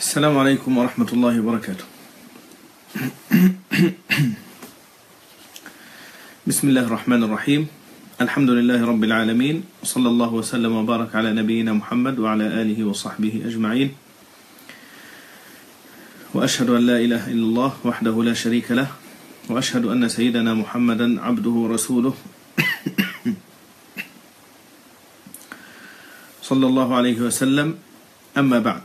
السلام عليكم ورحمة الله وبركاته بسم الله الرحمن الرحيم الحمد لله رب العالمين وصلى الله وسلم وبارك على نبينا محمد وعلى آله وصحبه أجمعين وأشهد أن لا إله إلا الله وحده لا شريك له وأشهد أن سيدنا محمدا عبده ورسوله صلى الله عليه وسلم أما بعد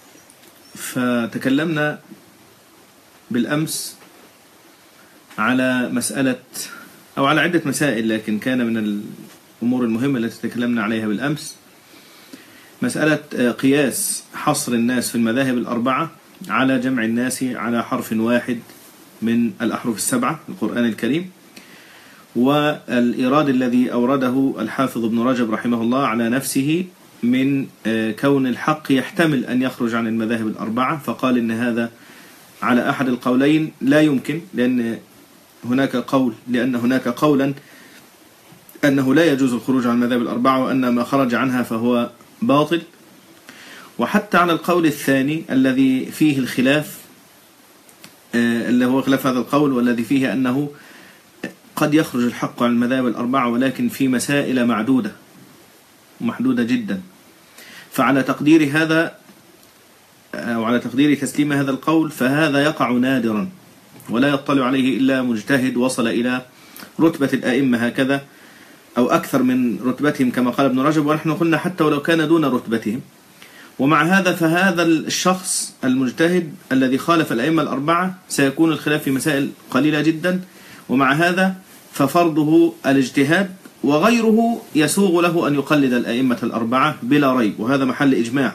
فتكلمنا بالأمس على مسألة أو على عدة مسائل لكن كان من الأمور المهمة التي تكلمنا عليها بالأمس مسألة قياس حصر الناس في المذاهب الأربعة على جمع الناس على حرف واحد من الأحرف السبعة القرآن الكريم والإيراد الذي أورده الحافظ ابن رجب رحمه الله على نفسه من كون الحق يحتمل أن يخرج عن المذاهب الأربعة فقال إن هذا على أحد القولين لا يمكن لأن هناك قول لأن هناك قولا أنه لا يجوز الخروج عن المذاهب الأربعة وأن ما خرج عنها فهو باطل وحتى على القول الثاني الذي فيه الخلاف اللي هو خلاف هذا القول والذي فيه أنه قد يخرج الحق عن المذاهب الأربعة ولكن في مسائل معدودة محدودة جدا فعلى تقدير هذا أو على تقدير تسليم هذا القول فهذا يقع نادرا ولا يطلع عليه إلا مجتهد وصل إلى رتبة الأئمة هكذا أو أكثر من رتبتهم كما قال ابن رجب ونحن قلنا حتى ولو كان دون رتبتهم ومع هذا فهذا الشخص المجتهد الذي خالف الأئمة الأربعة سيكون الخلاف في مسائل قليلة جدا ومع هذا ففرضه الاجتهاد وغيره يسوغ له أن يقلد الأئمة الأربعة بلا ريب وهذا محل إجماع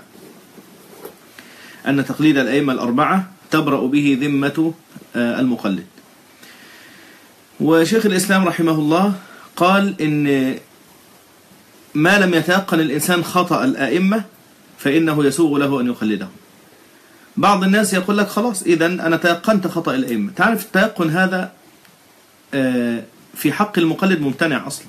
أن تقليد الأئمة الأربعة تبرأ به ذمة المقلد وشيخ الإسلام رحمه الله قال إن ما لم يتيقن الإنسان خطأ الأئمة فإنه يسوغ له أن يقلده بعض الناس يقول لك خلاص إذا أنا تيقنت خطأ الأئمة تعرف التيقن هذا في حق المقلد ممتنع أصلا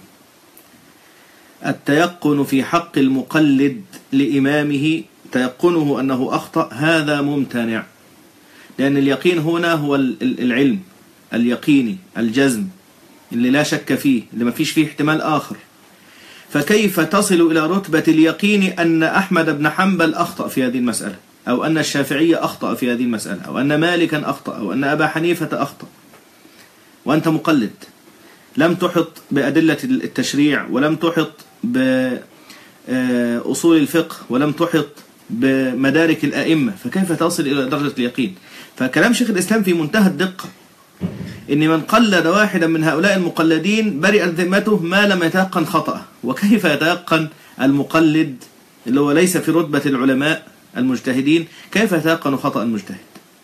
التيقن في حق المقلد لإمامه تيقنه أنه أخطأ هذا ممتنع لأن اليقين هنا هو العلم اليقيني الجزم اللي لا شك فيه اللي ما فيش فيه احتمال آخر فكيف تصل إلى رتبة اليقين أن أحمد بن حنبل أخطأ في هذه المسألة أو أن الشافعية أخطأ في هذه المسألة أو أن مالكا أخطأ أو أن أبا حنيفة أخطأ وأنت مقلد لم تحط بأدلة التشريع ولم تحط بأصول الفقه ولم تحط بمدارك الأئمة فكيف تصل إلى درجة اليقين فكلام شيخ الإسلام في منتهى الدقة إن من قلد واحدا من هؤلاء المقلدين برئت ذمته ما لم يتيقن خطأه وكيف يتيقن المقلد اللي هو ليس في رتبة العلماء المجتهدين كيف يتيقن خطأ المجتهد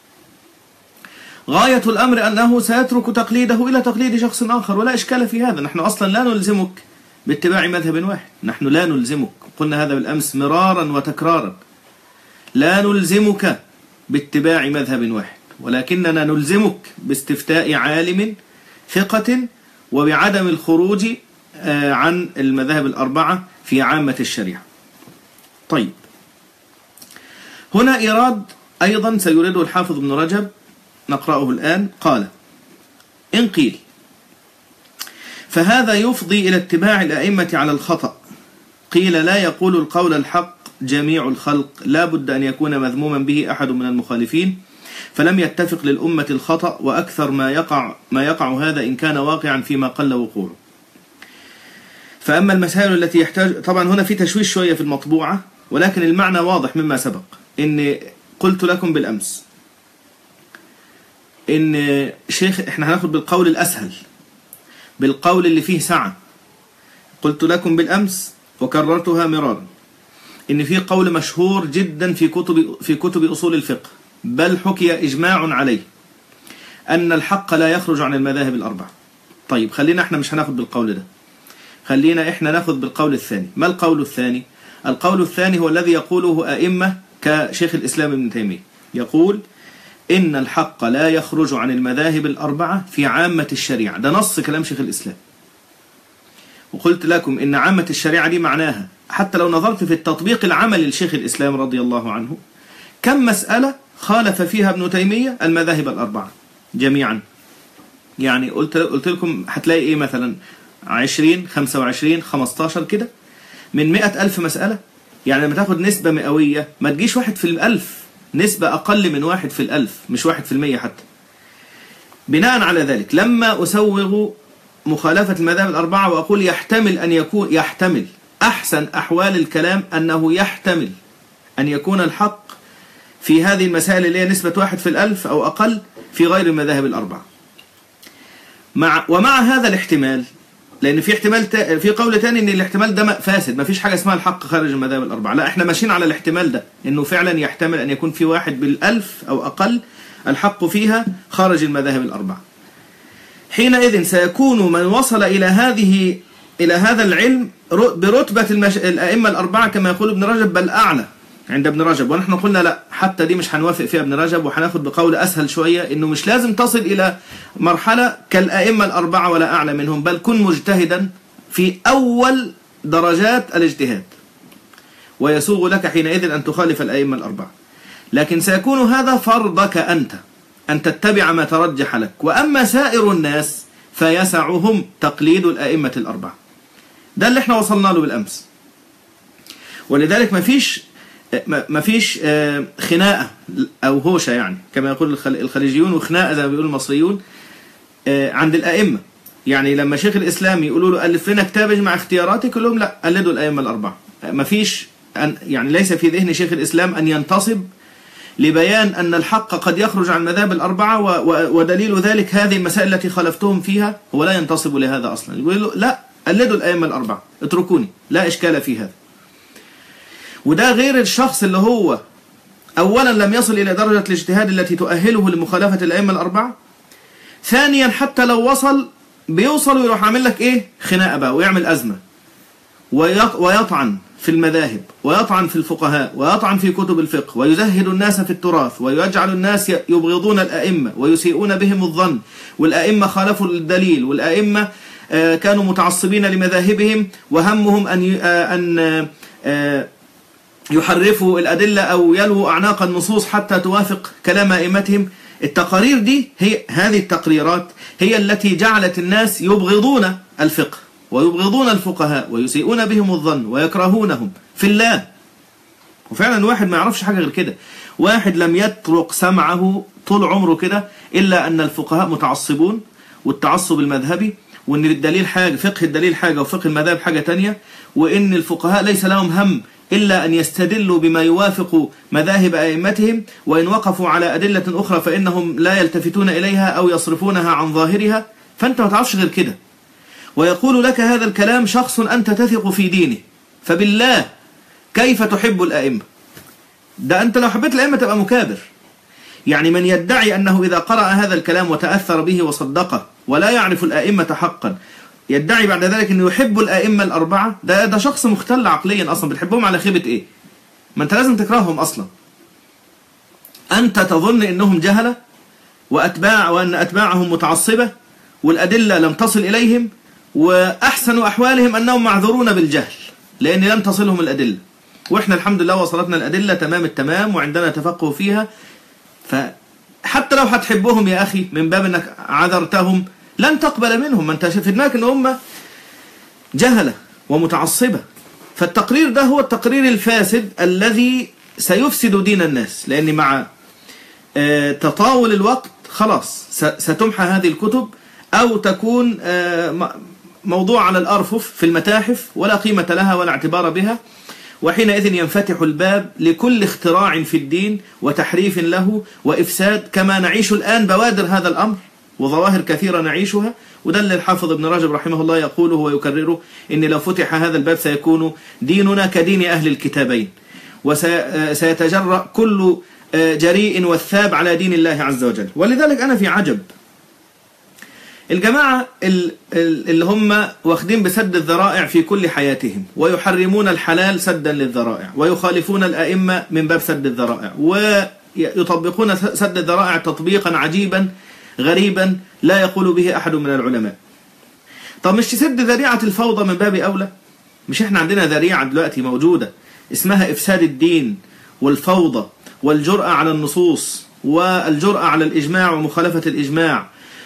غاية الأمر أنه سيترك تقليده إلى تقليد شخص آخر ولا إشكال في هذا نحن أصلا لا نلزمك باتباع مذهب واحد نحن لا نلزمك قلنا هذا بالأمس مرارا وتكرارا لا نلزمك باتباع مذهب واحد ولكننا نلزمك باستفتاء عالم ثقة وبعدم الخروج عن المذاهب الأربعة في عامة الشريعة طيب هنا إيراد أيضا سيريده الحافظ ابن رجب نقرأه الآن قال إن قيل فهذا يفضي إلى اتباع الأئمة على الخطأ قيل لا يقول القول الحق جميع الخلق لا بد أن يكون مذموما به أحد من المخالفين فلم يتفق للأمة الخطأ وأكثر ما يقع ما يقع هذا إن كان واقعا فيما قل وقوعه فأما المسائل التي يحتاج طبعا هنا في تشويش شوية في المطبوعة ولكن المعنى واضح مما سبق إن قلت لكم بالأمس إن شيخ إحنا هناخد بالقول الأسهل بالقول اللي فيه سعة قلت لكم بالأمس وكررتها مرارا إن في قول مشهور جدا في كتب في كتب أصول الفقه بل حكي إجماع عليه أن الحق لا يخرج عن المذاهب الأربعة طيب خلينا احنا مش هناخد بالقول ده خلينا احنا ناخد بالقول الثاني ما القول الثاني القول الثاني هو الذي يقوله أئمة كشيخ الإسلام ابن تيمية يقول إن الحق لا يخرج عن المذاهب الأربعة في عامة الشريعة ده نص كلام شيخ الإسلام وقلت لكم إن عامة الشريعة دي معناها حتى لو نظرت في التطبيق العملي لشيخ الإسلام رضي الله عنه كم مسألة خالف فيها ابن تيمية المذاهب الأربعة جميعا يعني قلت قلت لكم هتلاقي ايه مثلا 20 25 15 كده من 100 ألف مسألة يعني لما تاخد نسبة مئوية ما تجيش واحد في الألف نسبة أقل من واحد في الألف مش واحد في المية حتى بناء على ذلك لما أسوغ مخالفة المذاهب الأربعة وأقول يحتمل أن يكون يحتمل أحسن أحوال الكلام أنه يحتمل أن يكون الحق في هذه المسائل اللي هي نسبة واحد في الألف أو أقل في غير المذاهب الأربعة مع ومع هذا الاحتمال لأن في احتمال تا في قول تاني إن الاحتمال ده فاسد ما فيش حاجة اسمها الحق خارج المذاهب الأربعة لا احنا ماشيين على الاحتمال ده إنه فعلا يحتمل أن يكون في واحد بالألف أو أقل الحق فيها خارج المذاهب الأربعة حينئذ سيكون من وصل إلى هذه إلى هذا العلم برتبة المش... الأئمة الأربعة كما يقول ابن رجب بل أعلى عند ابن رجب ونحن قلنا لا حتى دي مش هنوافق فيها ابن رجب وهناخد بقول أسهل شوية إنه مش لازم تصل إلى مرحلة كالأئمة الأربعة ولا أعلى منهم بل كن مجتهدا في أول درجات الاجتهاد ويسوغ لك حينئذ أن تخالف الأئمة الأربعة لكن سيكون هذا فرضك أنت أن تتبع ما ترجح لك وأما سائر الناس فيسعهم تقليد الأئمة الأربعة ده اللي احنا وصلنا له بالأمس ولذلك ما فيش ما فيش خناقة أو هوشة يعني كما يقول الخليجيون وخناقة زي ما بيقول المصريون عند الأئمة يعني لما شيخ الإسلام يقولوا له ألف لنا كتاب مع اختياراتك يقول لهم لا قلدوا الأئمة الأربعة ما فيش أن يعني ليس في ذهن شيخ الإسلام أن ينتصب لبيان أن الحق قد يخرج عن مذاهب الأربعة ودليل ذلك هذه المسائل التي خالفتهم فيها هو لا ينتصب لهذا أصلا يقول له لا قلدوا الأئمة الأربعة اتركوني لا إشكال في هذا وده غير الشخص اللي هو أولا لم يصل إلى درجة الاجتهاد التي تؤهله لمخالفة الأئمة الأربعة ثانيا حتى لو وصل بيوصل ويروح عامل لك إيه خناقة بقى ويعمل أزمة ويطعن في المذاهب ويطعن في الفقهاء ويطعن في كتب الفقه ويزهد الناس في التراث ويجعل الناس يبغضون الأئمة ويسيئون بهم الظن والأئمة خالفوا الدليل والأئمة كانوا متعصبين لمذاهبهم وهمهم أن أن يحرفوا الأدلة أو يلووا أعناق النصوص حتى توافق كلام أئمتهم التقارير دي هي هذه التقريرات هي التي جعلت الناس يبغضون الفقه ويبغضون الفقهاء ويسيئون بهم الظن ويكرهونهم في الله وفعلا واحد ما يعرفش حاجة غير كده واحد لم يطرق سمعه طول عمره كده إلا أن الفقهاء متعصبون والتعصب المذهبي وأن الدليل حاجة فقه الدليل حاجة وفقه المذهب حاجة تانية وأن الفقهاء ليس لهم هم إلا أن يستدلوا بما يوافق مذاهب أئمتهم وإن وقفوا على أدلة أخرى فإنهم لا يلتفتون إليها أو يصرفونها عن ظاهرها فأنت ما تعرفش غير كده ويقول لك هذا الكلام شخص أنت تثق في دينه فبالله كيف تحب الأئمة ده أنت لو حبيت الأئمة تبقى مكابر يعني من يدعي أنه إذا قرأ هذا الكلام وتأثر به وصدقه ولا يعرف الأئمة حقا يدعي بعد ذلك أنه يحب الأئمة الأربعة ده, ده شخص مختل عقليا أصلا بتحبهم على خيبة إيه ما أنت لازم تكرههم أصلا أنت تظن أنهم جهلة وأتباع وأن أتباعهم متعصبة والأدلة لم تصل إليهم وأحسن أحوالهم أنهم معذورون بالجهل لأن لم تصلهم الأدلة وإحنا الحمد لله وصلتنا الأدلة تمام التمام وعندنا تفقه فيها فحتى لو هتحبهم يا أخي من باب أنك عذرتهم لن تقبل منهم ما انت في دماغك ان هم جهلة ومتعصبة فالتقرير ده هو التقرير الفاسد الذي سيفسد دين الناس لأن مع تطاول الوقت خلاص ستمحى هذه الكتب أو تكون موضوع على الأرفف في المتاحف ولا قيمة لها ولا اعتبار بها وحينئذ ينفتح الباب لكل اختراع في الدين وتحريف له وإفساد كما نعيش الآن بوادر هذا الأمر وظواهر كثيرة نعيشها وده اللي الحافظ ابن رجب رحمه الله يقوله ويكرره إن لو فتح هذا الباب سيكون ديننا كدين أهل الكتابين وسيتجرأ كل جريء والثاب على دين الله عز وجل ولذلك أنا في عجب الجماعة اللي هم واخدين بسد الذرائع في كل حياتهم ويحرمون الحلال سدا للذرائع ويخالفون الأئمة من باب سد الذرائع ويطبقون سد الذرائع تطبيقا عجيبا غريبا لا يقول به أحد من العلماء طب مش تسد ذريعة الفوضى من باب أولى مش احنا عندنا ذريعة دلوقتي موجودة اسمها إفساد الدين والفوضى والجرأة على النصوص والجرأة على الإجماع ومخالفة الإجماع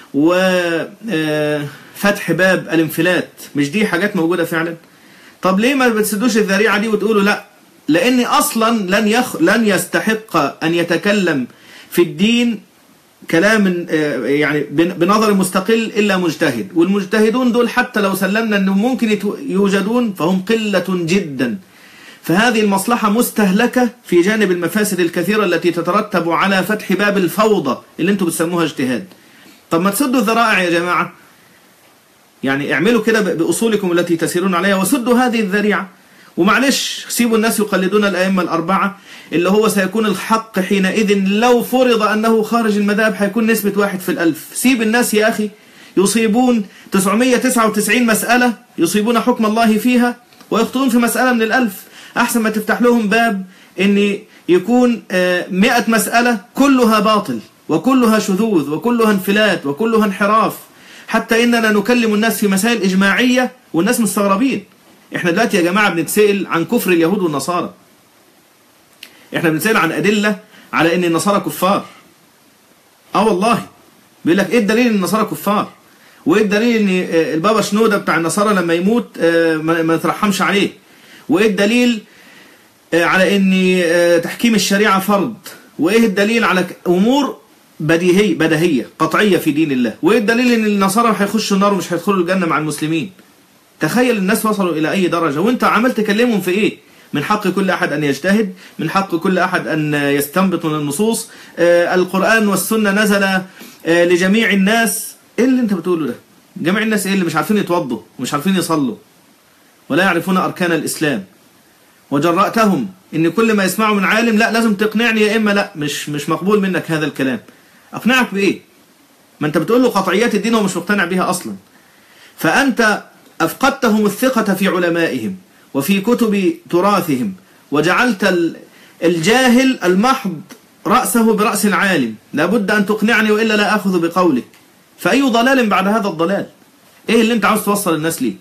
وفتح باب الانفلات مش دي حاجات موجودة فعلا طب ليه ما بتسدوش الذريعة دي وتقولوا لا لأن أصلا لن, يخ... لن يستحق أن يتكلم في الدين كلام آه، يعني بن- بنظر مستقل إلا مجتهد والمجتهدون دول حتى لو سلمنا أنهم ممكن يتو- يوجدون فهم قلة جدا فهذه المصلحة مستهلكة في جانب المفاسد الكثيرة التي تترتب على فتح باب الفوضى اللي انتم بتسموها اجتهاد طب ما تسدوا الذرائع يا جماعة يعني اعملوا كده ب- بأصولكم التي تسيرون عليها وسدوا هذه الذريعة ومعلش سيبوا الناس يقلدون الأئمة الأربعة اللي هو سيكون الحق حينئذ لو فرض أنه خارج المذاهب هيكون نسبة واحد في الألف سيب الناس يا أخي يصيبون 999 مسألة يصيبون حكم الله فيها ويخطئون في مسألة من الألف أحسن ما تفتح لهم باب أن يكون آه، 100 مسألة كلها باطل وكلها شذوذ وكلها انفلات وكلها انحراف حتى إننا نكلم الناس في مسائل إجماعية والناس مستغربين احنا دلوقتي يا جماعة بنتسأل عن كفر اليهود والنصارى احنا بنتسأل عن أدلة على ان النصارى كفار اه والله بيقول لك ايه الدليل ان النصارى كفار وايه الدليل ان آه، البابا شنودة بتاع النصارى لما يموت آه، ما ما نترحمش عليه وايه الدليل آه، على ان آه، تحكيم الشريعة فرض وايه الدليل على ك- امور بديهية بديهية قطعية في دين الله وايه الدليل ان النصارى هيخشوا النار ومش هيدخلوا الجنة مع المسلمين تخيل الناس وصلوا إلى أي درجة وانت عمال تكلمهم في إيه من حق كل أحد أن يجتهد من حق كل أحد أن يستنبط من النصوص آه، القرآن والسنة نزل آه، لجميع الناس إيه اللي انت بتقوله ده جميع الناس إيه اللي مش عارفين يتوضوا ومش عارفين يصلوا ولا يعرفون أركان الإسلام وجرأتهم ان كل ما يسمعوا من عالم لا لازم تقنعني يا اما لا مش مش مقبول منك هذا الكلام اقنعك بايه ما انت بتقول له قطعيات الدين ومش مقتنع بها اصلا فانت افقدتهم الثقة في علمائهم وفي كتب تراثهم وجعلت ال- الجاهل المحض رأسه برأس العالم لابد أن تقنعني وإلا لا أخذ بقولك فأي ضلال بعد هذا الضلال إيه اللي أنت عاوز توصل الناس ليه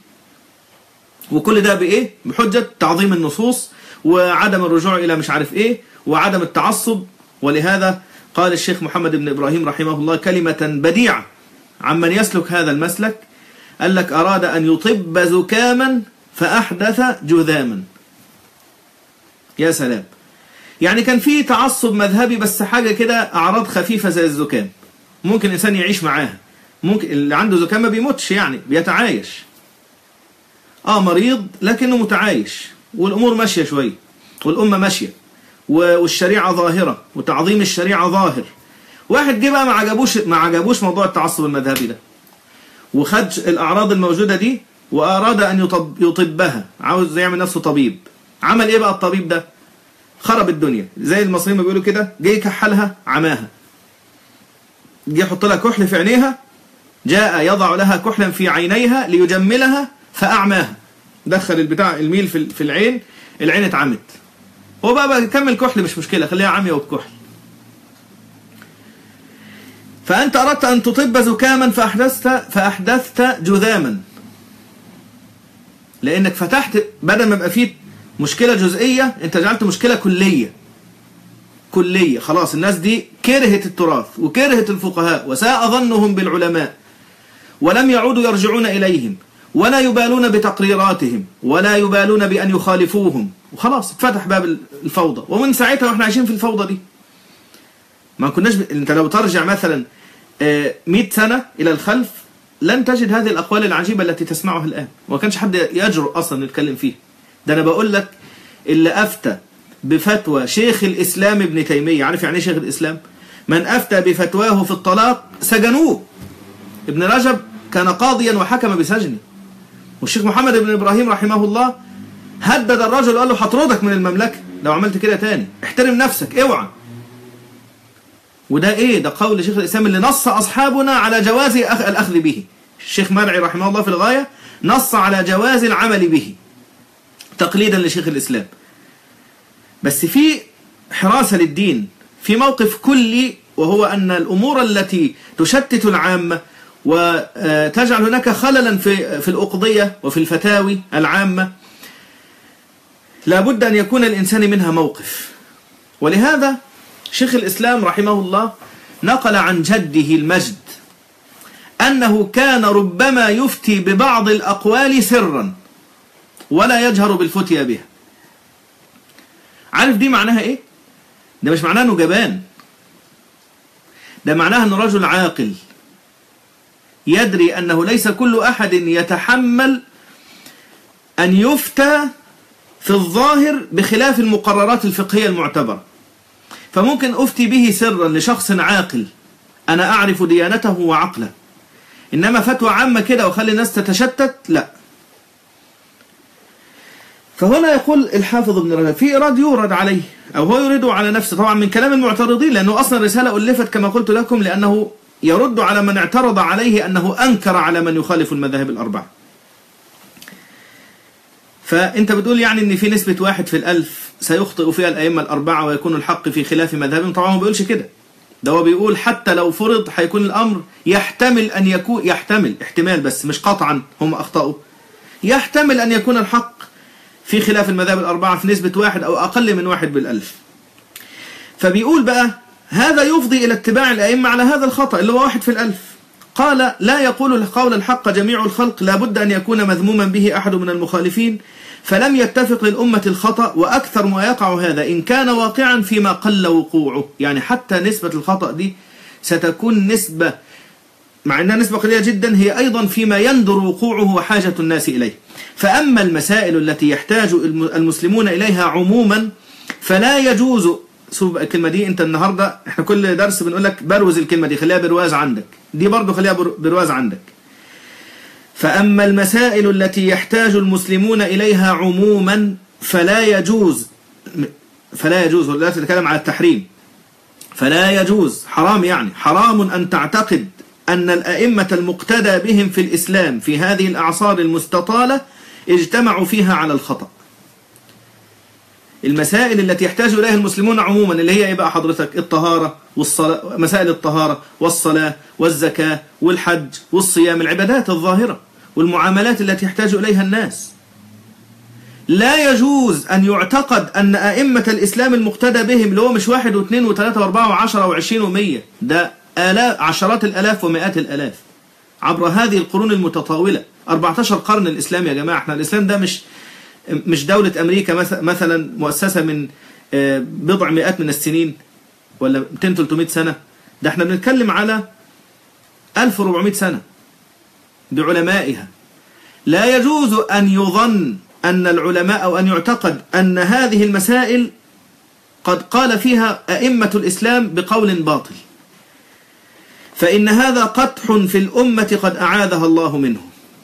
وكل ده بإيه بحجة تعظيم النصوص وعدم الرجوع إلى مش عارف إيه وعدم التعصب ولهذا قال الشيخ محمد بن إبراهيم رحمه الله كلمة بديعة عمن يسلك هذا المسلك قال لك أراد أن يطب زكاما فأحدث جذاما يا سلام يعني كان في تعصب مذهبي بس حاجة كده أعراض خفيفة زي الزكام ممكن الإنسان يعيش معاها ممكن اللي عنده زكام ما بيموتش يعني بيتعايش اه مريض لكنه متعايش والامور ماشيه شويه والامه ماشيه و- والشريعه ظاهره وتعظيم الشريعه ظاهر واحد جه بقى ما عجبوش ما عجبوش موضوع التعصب المذهبي ده وخد الاعراض الموجوده دي واراد ان يطب يطبها عاوز يعمل نفسه طبيب عمل ايه بقى الطبيب ده خرب الدنيا زي المصريين ما بيقولوا كده جه يكحلها عماها جه يحط لها كحل في عينيها جاء يضع لها كحلا في عينيها ليجملها فأعماها دخل البتاع الميل في في العين العين اتعمت هو بقى, بقى كمل كحل مش مشكلة خليها عمية وبكحل فأنت أردت أن تطب زكاما فأحدثت فأحدثت جذاما لأنك فتحت بدل ما يبقى فيه مشكلة جزئية أنت جعلت مشكلة كلية كلية خلاص الناس دي كرهت التراث وكرهت الفقهاء وساء ظنهم بالعلماء ولم يعودوا يرجعون إليهم ولا يبالون بتقريراتهم ولا يبالون بأن يخالفوهم وخلاص اتفتح باب الفوضى ومن ساعتها واحنا عايشين في الفوضى دي ما كناش ب... انت لو ترجع مثلا آه، 100 سنة إلى الخلف لن تجد هذه الأقوال العجيبة التي تسمعها الآن وما كانش حد يجرؤ أصلا يتكلم فيها ده أنا بقول لك اللي أفتى بفتوى شيخ الإسلام ابن تيمية عارف يعني ايه شيخ الإسلام من أفتى بفتواه في الطلاق سجنوه ابن رجب كان قاضيا وحكم بسجنه والشيخ محمد بن إبراهيم رحمه الله هدد الرجل وقال له هطردك من المملكة لو عملت كده تاني احترم نفسك اوعى وده ايه ده قول شيخ الإسلام اللي نص أصحابنا على جواز أخ- الأخذ به الشيخ مرعي رحمه الله في الغاية نص على جواز العمل به تقليدا لشيخ الإسلام بس في حراسة للدين في موقف كلي وهو أن الأمور التي تشتت العامة وتجعل هناك خللا في في الأقضية وفي الفتاوي العامة لابد أن يكون الإنسان منها موقف ولهذا شيخ الإسلام رحمه الله نقل عن جده المجد أنه كان ربما يفتي ببعض الأقوال سرا ولا يجهر بالفتيا بها عارف دي معناها ايه ده مش معناها انه جبان ده معناها انه رجل عاقل يدري انه ليس كل احد يتحمل ان يفتى في الظاهر بخلاف المقررات الفقهية المعتبرة فممكن افتي به سرا لشخص عاقل انا اعرف ديانته وعقله انما فتوى عامة كده وخلي الناس تتشتت لا فهنا يقول الحافظ ابن رجب في إيراد يورد عليه أو هو يريد على نفسه طبعا من كلام المعترضين لأنه أصلا الرسالة ألفت كما قلت لكم لأنه يرد على من اعترض عليه أنه أنكر على من يخالف المذاهب الأربعة فأنت بتقول يعني أن في نسبة واحد في الألف سيخطئ فيها الأئمة الأربعة ويكون الحق في خلاف مذهبهم طبعا ما بيقولش كده ده هو بيقول حتى لو فرض هيكون الأمر يحتمل أن يكون يحتمل احتمال بس مش قطعا هم أخطأوا يحتمل أن يكون الحق في خلاف المذاهب الأربعة في نسبة واحد أو أقل من واحد بالألف فبيقول بقى هذا يفضي إلى اتباع الأئمة على هذا الخطأ اللي هو واحد في الألف قال لا يقول القول الحق جميع الخلق لابد أن يكون مذموما به أحد من المخالفين فلم يتفق للأمة الخطأ وأكثر ما يقع هذا إن كان واقعا فيما قل وقوعه يعني حتى نسبة الخطأ دي ستكون نسبة مع أنها نسبة قليلة جدا هي أيضا فيما يندر وقوعه وحاجة الناس إليه فأما المسائل التي يحتاج المسلمون إليها عموما فلا يجوز شوف الكلمة دي أنت النهاردة إحنا كل درس بنقول لك بروز الكلمة دي خليها برواز عندك دي برضو خليها برواز عندك فأما المسائل التي يحتاج المسلمون إليها عموما فلا يجوز فلا يجوز لا تتكلم على التحريم فلا يجوز حرام يعني حرام أن تعتقد أن الأئمة المقتدى بهم في الإسلام في هذه الأعصار المستطالة اجتمعوا فيها على الخطأ المسائل التي يحتاج إليها المسلمون عموما اللي هي إيه بقى حضرتك الطهارة والصلاة مسائل الطهارة والصلاة والزكاة والحج والصيام العبادات الظاهرة والمعاملات التي يحتاج إليها الناس لا يجوز أن يعتقد أن أئمة الإسلام المقتدى بهم اللي هو مش واحد واثنين وثلاثة واربعة وعشرة وعشرين ومية ده آلاف عشرات الألاف ومئات الألاف عبر هذه القرون المتطاولة 14 قرن الإسلام يا جماعة احنا الإسلام ده مش مش دولة أمريكا مثلا مؤسسة من بضع مئات من السنين ولا 200-300 سنة ده احنا بنتكلم على 1400 سنة بعلمائها لا يجوز أن يظن أن العلماء أو أن يعتقد أن هذه المسائل قد قال فيها أئمة الإسلام بقول باطل فإن هذا قدح في الأمة قد أعاذها الله منه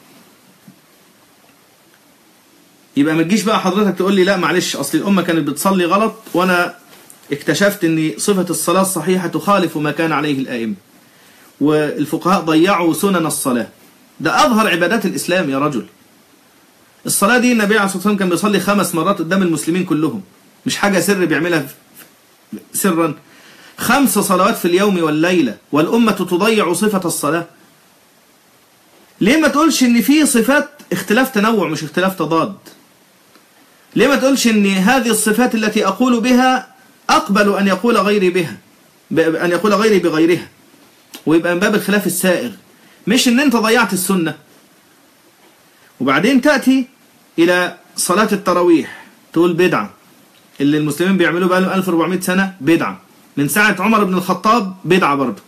يبقى ما تجيش بقى حضرتك تقول لي لا معلش أصل الأمة كانت بتصلي غلط وأنا اكتشفت أن صفة الصلاة الصحيحة تخالف ما كان عليه الآئمة والفقهاء ضيعوا سنن الصلاة ده أظهر عبادات الإسلام يا رجل الصلاة دي النبي عليه الصلاة والسلام كان بيصلي خمس مرات قدام المسلمين كلهم مش حاجة سر بيعملها سرا خمس صلوات في اليوم والليلة والأمة تضيع صفة الصلاة ليه ما تقولش ان في صفات اختلاف تنوع مش اختلاف تضاد ليه ما تقولش ان هذه الصفات التي أقول بها أقبل أن يقول غيري بها أن يقول غيري بغيرها ويبقى من باب الخلاف السائغ مش ان انت ضيعت السنة وبعدين تأتي إلى صلاة التراويح تقول بدعة اللي المسلمين بيعملوه بقى لهم 1400 سنة بدعة من ساعة عمر بن الخطاب بدعة برضه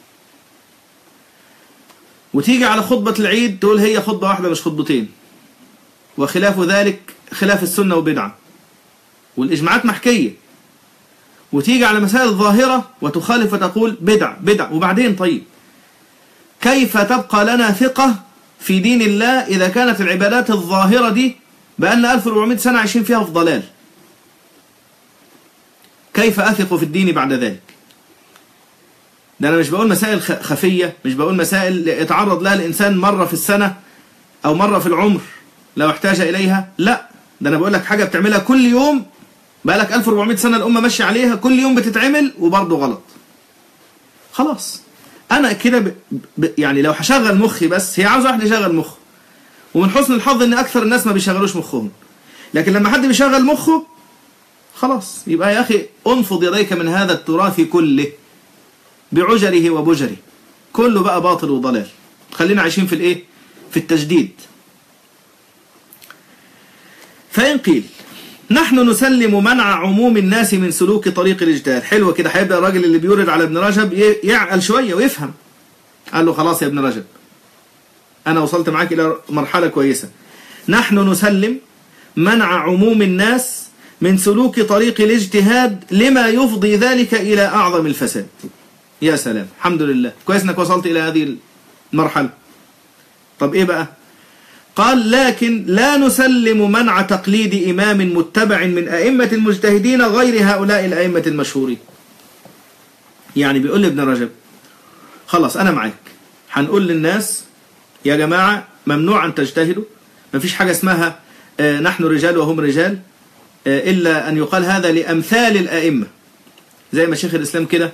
وتيجي على خطبة العيد تقول هي خطبة واحدة مش خطبتين وخلاف ذلك خلاف السنة وبدعة والإجماعات محكية وتيجي على مسائل ظاهرة وتخالف وتقول بدع بدع وبعدين طيب كيف تبقى لنا ثقة في دين الله إذا كانت العبادات الظاهرة دي بأن 1400 سنة عايشين فيها في ضلال كيف أثق في الدين بعد ذلك ده أنا مش بقول مسائل خفية مش بقول مسائل يتعرض لها الإنسان مرة في السنة أو مرة في العمر لو احتاج إليها لا ده أنا بقول لك حاجة بتعملها كل يوم بقالك 1400 سنة الأمة ماشية عليها كل يوم بتتعمل وبرضه غلط خلاص أنا كده ب... ب... يعني لو هشغل مخي بس هي عاوز واحد يشغل مخه ومن حسن الحظ إن أكثر الناس ما بيشغلوش مخهم لكن لما حد بيشغل مخه خلاص يبقى يا أخي انفض يديك من هذا التراث كله بعجره وبجره كله بقى باطل وضلال خلينا عايشين في الايه في التجديد فإن قيل نحن نسلم منع عموم الناس من سلوك طريق الاجتهاد حلوة كده هيبدأ الراجل اللي بيورد على ابن رجب يعقل شوية ويفهم قال له خلاص يا ابن رجب أنا وصلت معاك إلى مرحلة كويسة نحن نسلم منع عموم الناس من سلوك طريق الاجتهاد لما يفضي ذلك إلى أعظم الفساد يا سلام الحمد لله كويس انك وصلت إلى هذه المرحلة طب إيه بقى قال لكن لا نسلم منع تقليد إمام متبع من أئمة المجتهدين غير هؤلاء الأئمة المشهورين يعني بيقول لي ابن رجب خلاص أنا معاك هنقول للناس يا جماعة ممنوع أن تجتهدوا مفيش حاجة اسمها آه نحن رجال وهم رجال آه إلا أن يقال هذا لأمثال الأئمة زي ما شيخ الإسلام كده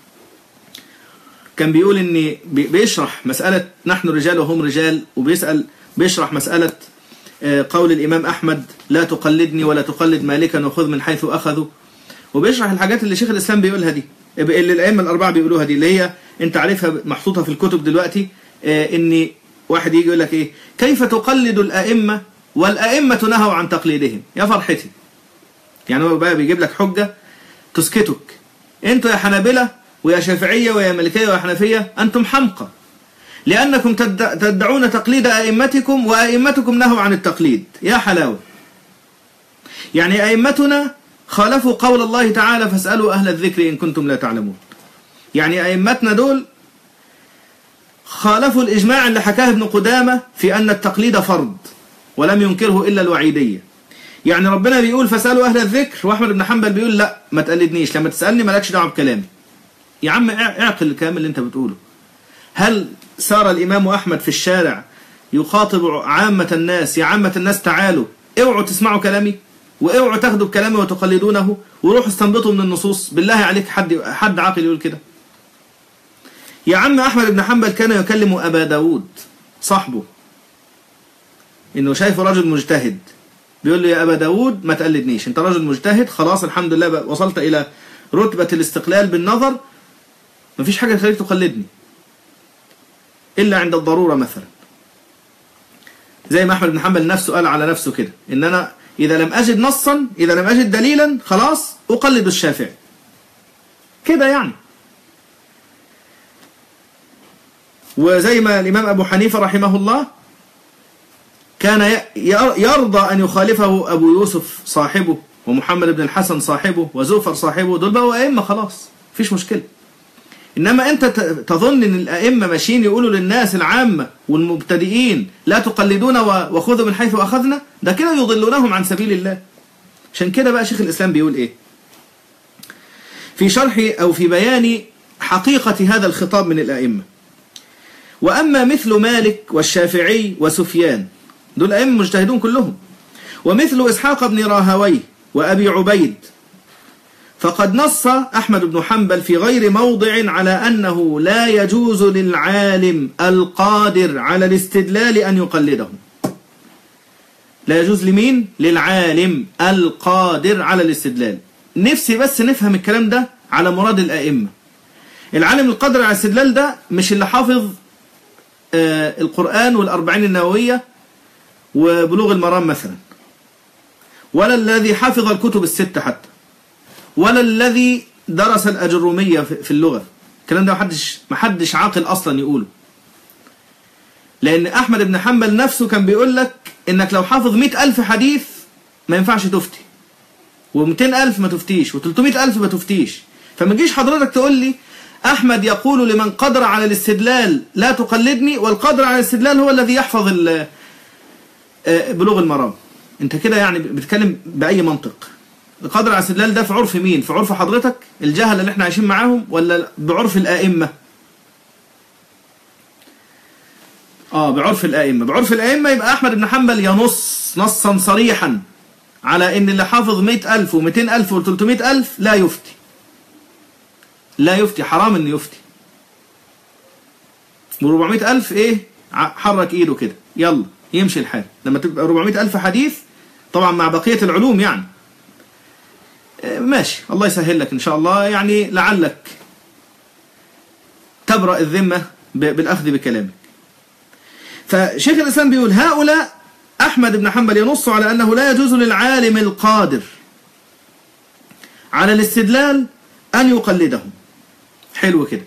كان بيقول ان بيشرح مسألة نحن رجال وهم رجال وبيسأل بيشرح مسألة قول الإمام أحمد لا تقلدني ولا تقلد مالكا وخذ من حيث أخذوا وبيشرح الحاجات اللي شيخ الإسلام بيقولها دي اللي الأئمة الأربعة بيقولوها دي اللي هي أنت عارفها محطوطة في الكتب دلوقتي إن واحد يجي يقول لك إيه كيف تقلد الأئمة والأئمة نهوا عن تقليدهم يا فرحتي يعني هو بقى بيجيب لك حجة تسكتك أنتوا يا حنابلة ويا شافعية ويا مالكية ويا حنفية أنتم حمقى لأنكم تدعون تقليد أئمتكم وأئمتكم نهوا عن التقليد يا حلاوة يعني أئمتنا خالفوا قول الله تعالى فاسألوا أهل الذكر إن كنتم لا تعلمون يعني أئمتنا دول خالفوا الإجماع اللي حكاه ابن قدامة في أن التقليد فرض ولم ينكره إلا الوعيدية يعني ربنا بيقول فاسألوا أهل الذكر وأحمد بن حنبل بيقول لا ما تقلدنيش لما تسألني مالكش دعوه بكلامي يا عم اعقل الكلام اللي انت بتقوله هل سار الإمام أحمد في الشارع يخاطب عامة الناس يا عامة الناس تعالوا اوعوا تسمعوا كلامي واوعوا تاخدوا بكلامي وتقلدونه وروحوا استنبطوا من النصوص بالله عليك حد حد عاقل يقول كده يا عم أحمد بن حنبل كان يكلم أبا داود صاحبه إنه شايفه رجل مجتهد بيقول له يا أبا داود ما تقلدنيش أنت رجل مجتهد خلاص الحمد لله وصلت إلى رتبة الاستقلال بالنظر مفيش حاجة تخليك تقلدني إلا عند الضرورة مثلا زي ما أحمد بن حنبل نفسه قال على نفسه كده إن أنا إذا لم أجد نصا إذا لم أجد دليلا خلاص أقلد الشافعي كده يعني وزي ما الإمام أبو حنيفة رحمه الله كان يرضى أن يخالفه أبو يوسف صاحبه ومحمد بن الحسن صاحبه وزوفر صاحبه دول بقوا أئمة خلاص مفيش مشكلة إنما أنت تظن أن الأئمة ماشيين يقولوا للناس العامة والمبتدئين لا تقلدون وخذوا من حيث أخذنا ده كده يضلونهم عن سبيل الله عشان كده بقى شيخ الإسلام بيقول إيه في شرح أو في بيان حقيقة هذا الخطاب من الأئمة وأما مثل مالك والشافعي وسفيان دول أئمة مجتهدون كلهم ومثل إسحاق بن راهويه وأبي عبيد فقد نص أحمد بن حنبل في غير موضع على أنه لا يجوز للعالم القادر على الاستدلال أن يقلدهم لا يجوز لمين؟ للعالم القادر على الاستدلال نفسي بس نفهم الكلام ده على مراد الأئمة العالم القادر على الاستدلال ده مش اللي حافظ آه القرآن والأربعين النووية وبلوغ المرام مثلا ولا الذي حفظ الكتب الستة حتى ولا الذي درس الأجرومية في اللغة الكلام ده محدش, محدش عاقل أصلا يقوله لأن أحمد بن حنبل نفسه كان بيقول لك إنك لو حافظ مئة ألف حديث ما ينفعش تفتي ومئتين ألف ما تفتيش وتلتمائة ألف ما تفتيش فما تجيش حضرتك تقول لي أحمد يقول لمن قدر على الاستدلال لا تقلدني والقدر على الاستدلال هو الذي يحفظ بلوغ المرام انت كده يعني بتتكلم بأي منطق القدر على الاستدلال ده في عرف مين في عرف حضرتك الجهل اللي احنا عايشين معاهم ولا بعرف الآئمة اه بعرف الآئمة بعرف الآئمة يبقى أحمد بن حنبل ينص نصا صريحا على ان اللي حافظ مئة ألف ومئتين ألف وثلاثمائة ألف لا يفتي لا يفتي حرام انه يفتي و400 ألف ايه حرك ايده كده يلا يمشي الحال لما تبقى 400 ألف حديث طبعا مع بقية العلوم يعني آه، ماشي الله يسهل لك إن شاء الله يعني لعلك تبرأ الذمة ب- بالأخذ بكلامك فشيخ الإسلام بيقول هؤلاء أحمد بن حنبل ينص على أنه لا يجوز للعالم القادر على الاستدلال أن يقلدهم حلو كده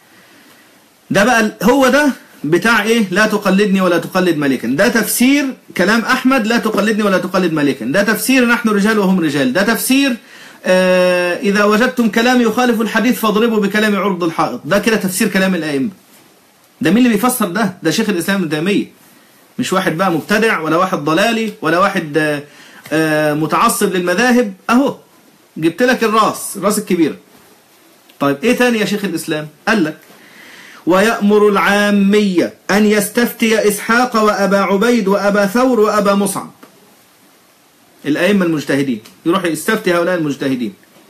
ده بقى هو ده بتاع ايه لا تقلدني ولا تقلد ملكا ده تفسير كلام احمد لا تقلدني ولا تقلد ملكا ده تفسير نحن رجال وهم رجال ده تفسير آه اذا وجدتم كلام يخالف الحديث فاضربوا بكلام عرض الحائط ده كده تفسير كلام الائمه ده مين اللي بيفسر ده ده شيخ الاسلام ابن تيميه مش واحد بقى مبتدع ولا واحد ضلالي ولا واحد آه آه متعصب للمذاهب اهو جبت لك الراس الراس الكبيره طيب ايه تاني يا شيخ الاسلام قال لك ويأمر العامية أن يستفتي إسحاق وأبا عبيد وأبا ثور وأبا مصعب الأئمة المجتهدين يروح يستفتي هؤلاء المجتهدين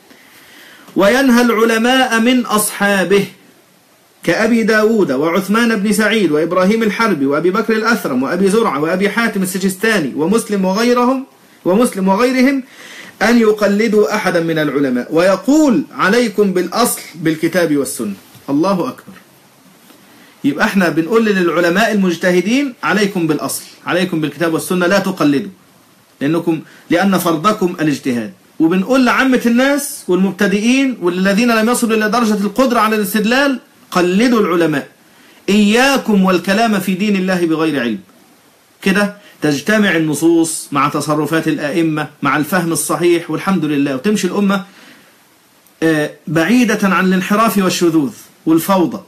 وينهى العلماء من أصحابه كأبي داود وعثمان بن سعيد وإبراهيم الحربي وأبي بكر الأثرم وأبي زرعة وأبي حاتم السجستاني ومسلم وغيرهم ومسلم وغيرهم أن يقلدوا أحدا من العلماء ويقول عليكم بالأصل بالكتاب والسنة الله أكبر يبقى احنا بنقول للعلماء المجتهدين عليكم بالأصل عليكم بالكتاب والسنة لا تقلدوا لأنكم لأن فرضكم الاجتهاد وبنقول لعامة الناس والمبتدئين والذين لم يصلوا إلى درجة القدرة على الاستدلال قلدوا العلماء إياكم والكلام في دين الله بغير علم كده تجتمع النصوص مع تصرفات الآئمة مع الفهم الصحيح والحمد لله وتمشي الأمة آه، بعيدة عن الانحراف والشذوذ والفوضى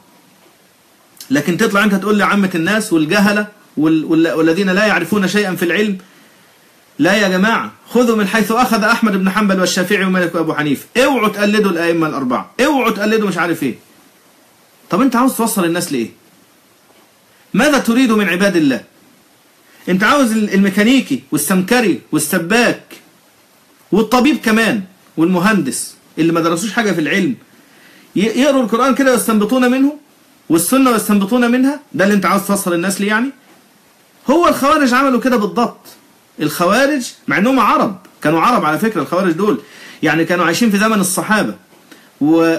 لكن تطلع أنت تقول لعامة الناس والجهلة وال- وال- والذين لا يعرفون شيئا في العلم لا يا جماعة خذوا من حيث أخذ أحمد بن حنبل والشافعي ومالك وأبو حنيفة اوعوا تقلدوا الأئمة الأربعة اوعوا تقلدوا مش عارف إيه طب أنت عاوز توصل الناس لإيه ماذا تريد من عباد الله أنت عاوز الميكانيكي والسمكري والسباك والطبيب كمان والمهندس اللي ما درسوش حاجة في العلم ي- يقروا القرآن كده ويستنبطون منه والسنة ويستنبطون منها ده اللي انت عاوز توصل الناس ليه يعني هو الخوارج عملوا كده بالضبط الخوارج مع انهم عرب كانوا عرب على فكرة الخوارج دول يعني كانوا عايشين في زمن الصحابة و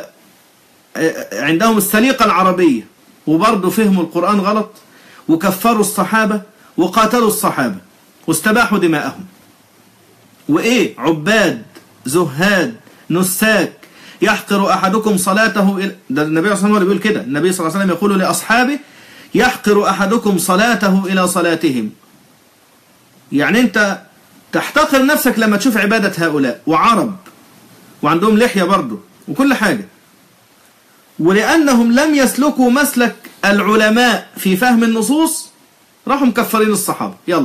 عندهم السليقة العربية وبرضه فهموا القرآن غلط وكفروا الصحابة وقاتلوا الصحابة واستباحوا دماءهم وإيه عباد زهاد نساك يحقر أحدكم صلاته إلى ده النبي صلى الله عليه وسلم بيقول كده النبي صلى الله عليه وسلم يقول لأصحابه يحقر أحدكم صلاته إلى صلاتهم يعني أنت تحتقر نفسك لما تشوف عبادة هؤلاء وعرب وعندهم لحية برضه وكل حاجة ولأنهم لم يسلكوا مسلك العلماء في فهم النصوص راحوا مكفرين الصحابة يلا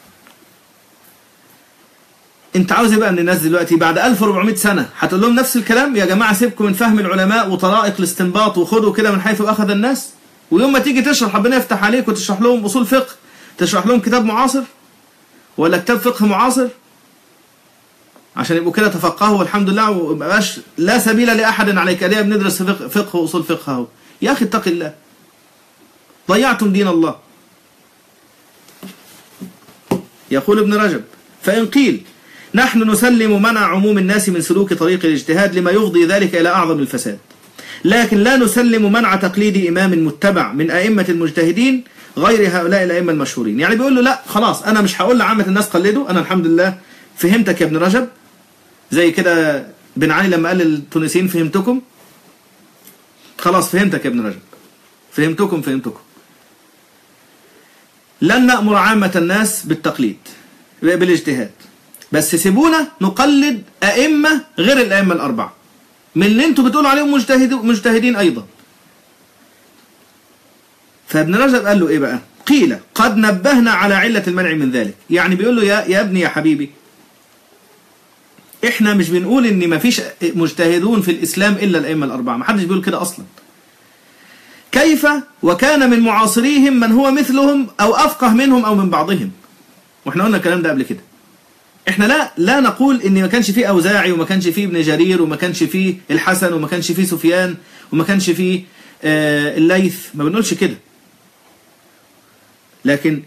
انت عاوز ايه بقى من الناس دلوقتي بعد 1400 سنة هتقول لهم نفس الكلام يا جماعة سيبكم من فهم العلماء وطرائق الاستنباط وخدوا كده من حيث أخذ الناس ويوم ما تيجي تشرح ربنا يفتح عليك وتشرح لهم أصول فقه تشرح لهم كتاب معاصر ولا كتاب فقه معاصر عشان يبقوا كده تفقهوا والحمد لله ومبقاش لا سبيل لأحد عليك ليه بندرس فقه, فقه وأصول فقه اهو يا أخي اتق الله ضيعتم دين الله يقول ابن رجب فإن قيل نحن نسلم منع عموم الناس من سلوك طريق الاجتهاد لما يفضي ذلك إلى أعظم الفساد لكن لا نسلم منع تقليد إمام متبع من أئمة المجتهدين غير هؤلاء الأئمة المشهورين يعني بيقول له لا خلاص أنا مش هقول لعامة الناس قلدوا أنا الحمد لله فهمتك يا ابن رجب زي كده بن علي لما قال للتونسيين فهمتكم خلاص فهمتك يا ابن رجب فهمتكم فهمتكم لن نأمر عامة الناس بالتقليد بالاجتهاد بس سيبونا نقلد أئمة غير الأئمة الأربعة من اللي انتوا بتقولوا عليهم مجتهد مجتهدين أيضا فابن رجب قال له إيه بقى قيل قد نبهنا على علة المنع من ذلك يعني بيقول له يا, يا ابني يا حبيبي احنا مش بنقول ان مفيش مجتهدون في الإسلام إلا الأئمة الأربعة محدش بيقول كده أصلا كيف وكان من معاصريهم من هو مثلهم أو أفقه منهم أو من بعضهم واحنا قلنا الكلام ده قبل كده احنا لا لا نقول ان ما كانش فيه اوزاعي وما كانش فيه ابن جرير وما كانش فيه الحسن وما كانش فيه سفيان وما كانش فيه آه الليث ما بنقولش كده لكن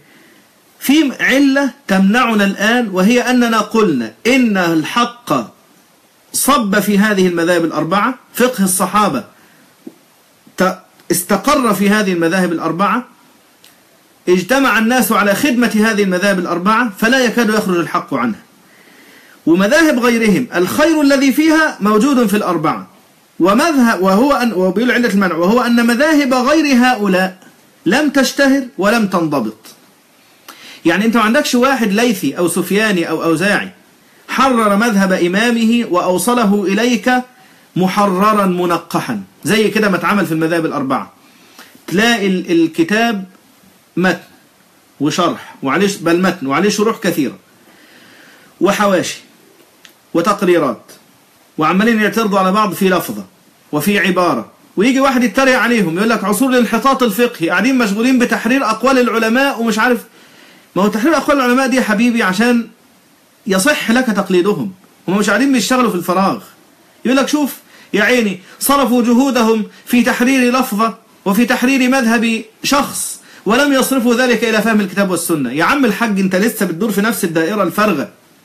في علة تمنعنا الآن وهي أننا قلنا إن الحق صب في هذه المذاهب الأربعة فقه الصحابة ت- استقر في هذه المذاهب الأربعة اجتمع الناس على خدمة هذه المذاهب الأربعة فلا يكاد يخرج الحق عنها ومذاهب غيرهم الخير الذي فيها موجود في الأربعة ومذهب وهو أن وبيقول علة المنع وهو أن مذاهب غير هؤلاء لم تشتهر ولم تنضبط يعني أنت ما عندكش واحد ليثي أو سفياني أو أوزاعي حرر مذهب إمامه وأوصله إليك محررا منقحا زي كده ما اتعمل في المذاهب الأربعة تلاقي ال- الكتاب متن وشرح وعليه بل متن وعليه شروح كثيرة وحواشي وتقريرات وعمالين يعترضوا على بعض في لفظة وفي عبارة ويجي واحد يتريق عليهم يقول لك عصور الانحطاط الفقهي قاعدين مشغولين بتحرير أقوال العلماء ومش عارف ما هو تحرير أقوال العلماء دي يا حبيبي عشان يصح لك تقليدهم هم مش قاعدين بيشتغلوا في الفراغ يقول لك شوف يا عيني صرفوا جهودهم في تحرير لفظة وفي تحرير مذهب شخص ولم يصرفوا ذلك إلى فهم الكتاب والسنة يا عم الحاج انت لسه بتدور في نفس الدائرة الفارغة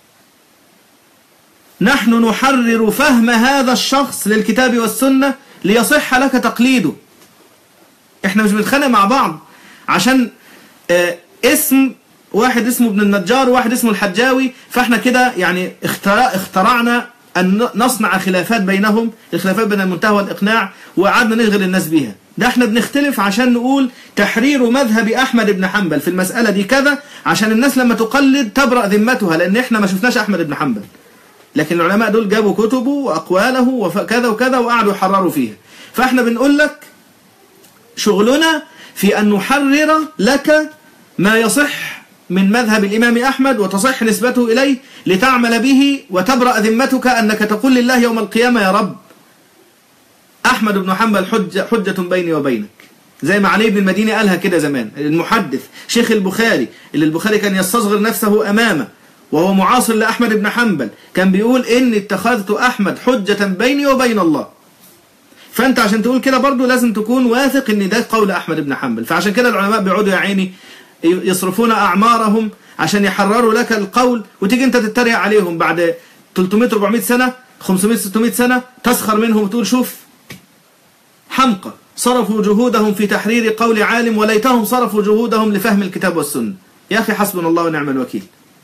نحن نحرر فهم هذا الشخص للكتاب والسنة ليصح لك تقليده احنا مش بنتخانق مع بعض عشان آه اسم واحد اسمه ابن النجار وواحد اسمه الحجاوي فاحنا كده يعني اخترع اخترعنا أن نصنع خلافات بينهم الخلافات بين المنتهى والإقناع وقعدنا نشغل الناس بيها ده احنا بنختلف عشان نقول تحرير مذهب أحمد بن حنبل في المسألة دي كذا عشان الناس لما تقلد تبرأ ذمتها لأن احنا ما شفناش أحمد بن حنبل لكن العلماء دول جابوا كتبه وأقواله وكذا وكذا وقعدوا يحرروا فيها فاحنا بنقول لك شغلنا في أن نحرر لك ما يصح من مذهب الإمام أحمد وتصح نسبته إليه لتعمل به وتبرأ ذمتك أنك تقول لله يوم القيامة يا رب أحمد بن حنبل حجة, حجة بيني وبينك زي ما علي بن المديني قالها كده زمان المحدث شيخ البخاري اللي البخاري كان يستصغر نفسه أمامه وهو معاصر لأحمد بن حنبل كان بيقول إني اتخذت أحمد حجة بيني وبين الله فأنت عشان تقول كده برضو لازم تكون واثق إن ده قول أحمد بن حنبل فعشان كده العلماء بيقعدوا يا عيني يصرفون أعمارهم عشان يحرروا لك القول وتيجي أنت تتريق عليهم بعد 300 400 سنة 500 600 سنة تسخر منهم وتقول شوف حمقى صرفوا جهودهم في تحرير قول عالم وليتهم صرفوا جهودهم لفهم الكتاب والسنة يا أخي حسبنا الله ونعم الوكيل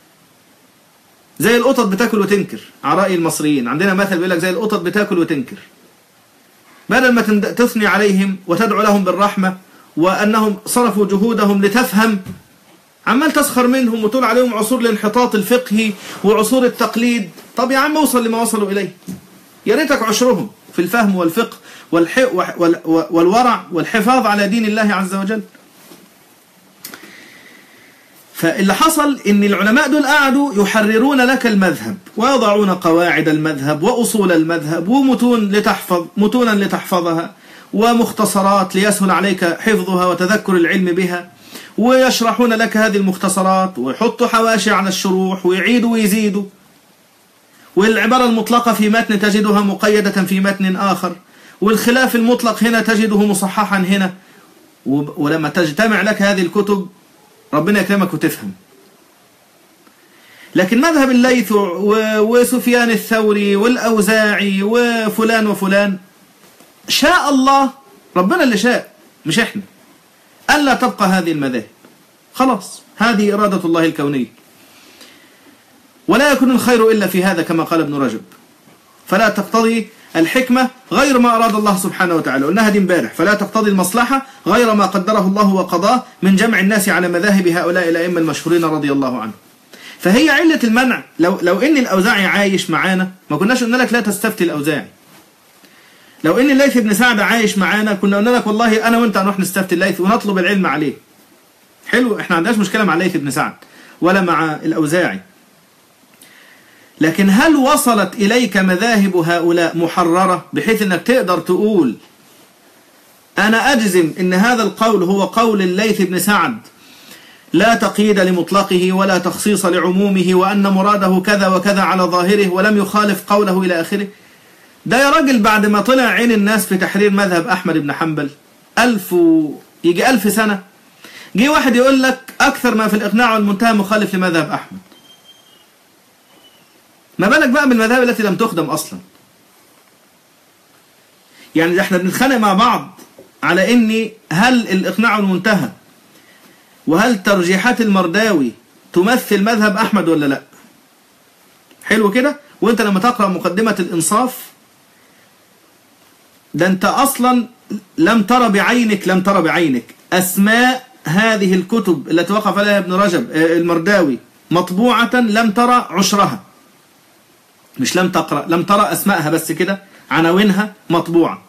زي القطط بتاكل وتنكر على رأي المصريين عندنا مثل بيقول لك زي القطط بتاكل وتنكر بدل ما تثني عليهم وتدعو لهم بالرحمة وأنهم صرفوا جهودهم لتفهم عمال تسخر منهم وتقول عليهم عصور الانحطاط الفقهي وعصور التقليد طب يا عم اوصل لما وصلوا إليه يا ريتك عشرهم في الفهم والفقه والح... وال... والورع والحفاظ على دين الله عز وجل فاللي حصل ان العلماء دول قعدوا يحررون لك المذهب ويضعون قواعد المذهب وأصول المذهب ومتون لتحفظ متونا لتحفظها ومختصرات ليسهل عليك حفظها وتذكر العلم بها ويشرحون لك هذه المختصرات ويحطوا حواشي على الشروح ويعيدوا ويزيدوا والعبارة المطلقة في متن تجدها مقيدة في متن آخر والخلاف المطلق هنا تجده مصححا هنا ولما تجتمع لك هذه الكتب ربنا يكرمك وتفهم لكن مذهب الليث وسفيان الثوري والأوزاعي وفلان وفلان شاء الله ربنا اللي شاء مش احنا ألا تبقى هذه المذاهب خلاص هذه إرادة الله الكونية ولا يكون الخير إلا في هذا كما قال ابن رجب فلا تقتضي الحكمة غير ما أراد الله سبحانه وتعالى قلناها دي امبارح فلا تقتضي المصلحة غير ما قدره الله وقضاه من جمع الناس على مذاهب هؤلاء الأئمة المشهورين رضي الله عنهم فهي علة المنع لو لو إن الأوزاعي عايش معانا ما كناش قلنا لك لا تستفتي الأوزاعي لو إن الليث بن سعد عايش معانا كنا قلنا لك والله أنا وأنت هنروح نستفتي الليث ونطلب العلم عليه حلو إحنا عندناش مشكلة مع الليث بن سعد ولا مع الأوزاعي لكن هل وصلت إليك مذاهب هؤلاء محررة بحيث أنك تقدر تقول أنا أجزم أن هذا القول هو قول الليث بن سعد لا تقييد لمطلقه ولا تخصيص لعمومه وأن مراده كذا وكذا على ظاهره ولم يخالف قوله إلى آخره ده يا راجل بعد ما طلع عين الناس في تحرير مذهب أحمد بن حنبل ألف و... يجي ألف سنة جه واحد يقول لك أكثر ما في الإقناع والمنتهى مخالف لمذهب أحمد ما بالك بقى بالمذاهب التي لم تخدم أصلا يعني ده احنا بنتخانق مع بعض على ان هل الاقناع المنتهى وهل ترجيحات المرداوي تمثل مذهب احمد ولا لا حلو كده وانت لما تقرا مقدمه الانصاف ده انت اصلا لم ترى بعينك لم ترى بعينك اسماء هذه الكتب التي وقف عليها ابن رجب آه، المرداوي مطبوعه لم ترى عشرها مش لم تقرا لم ترى اسمائها بس كده عناوينها مطبوعه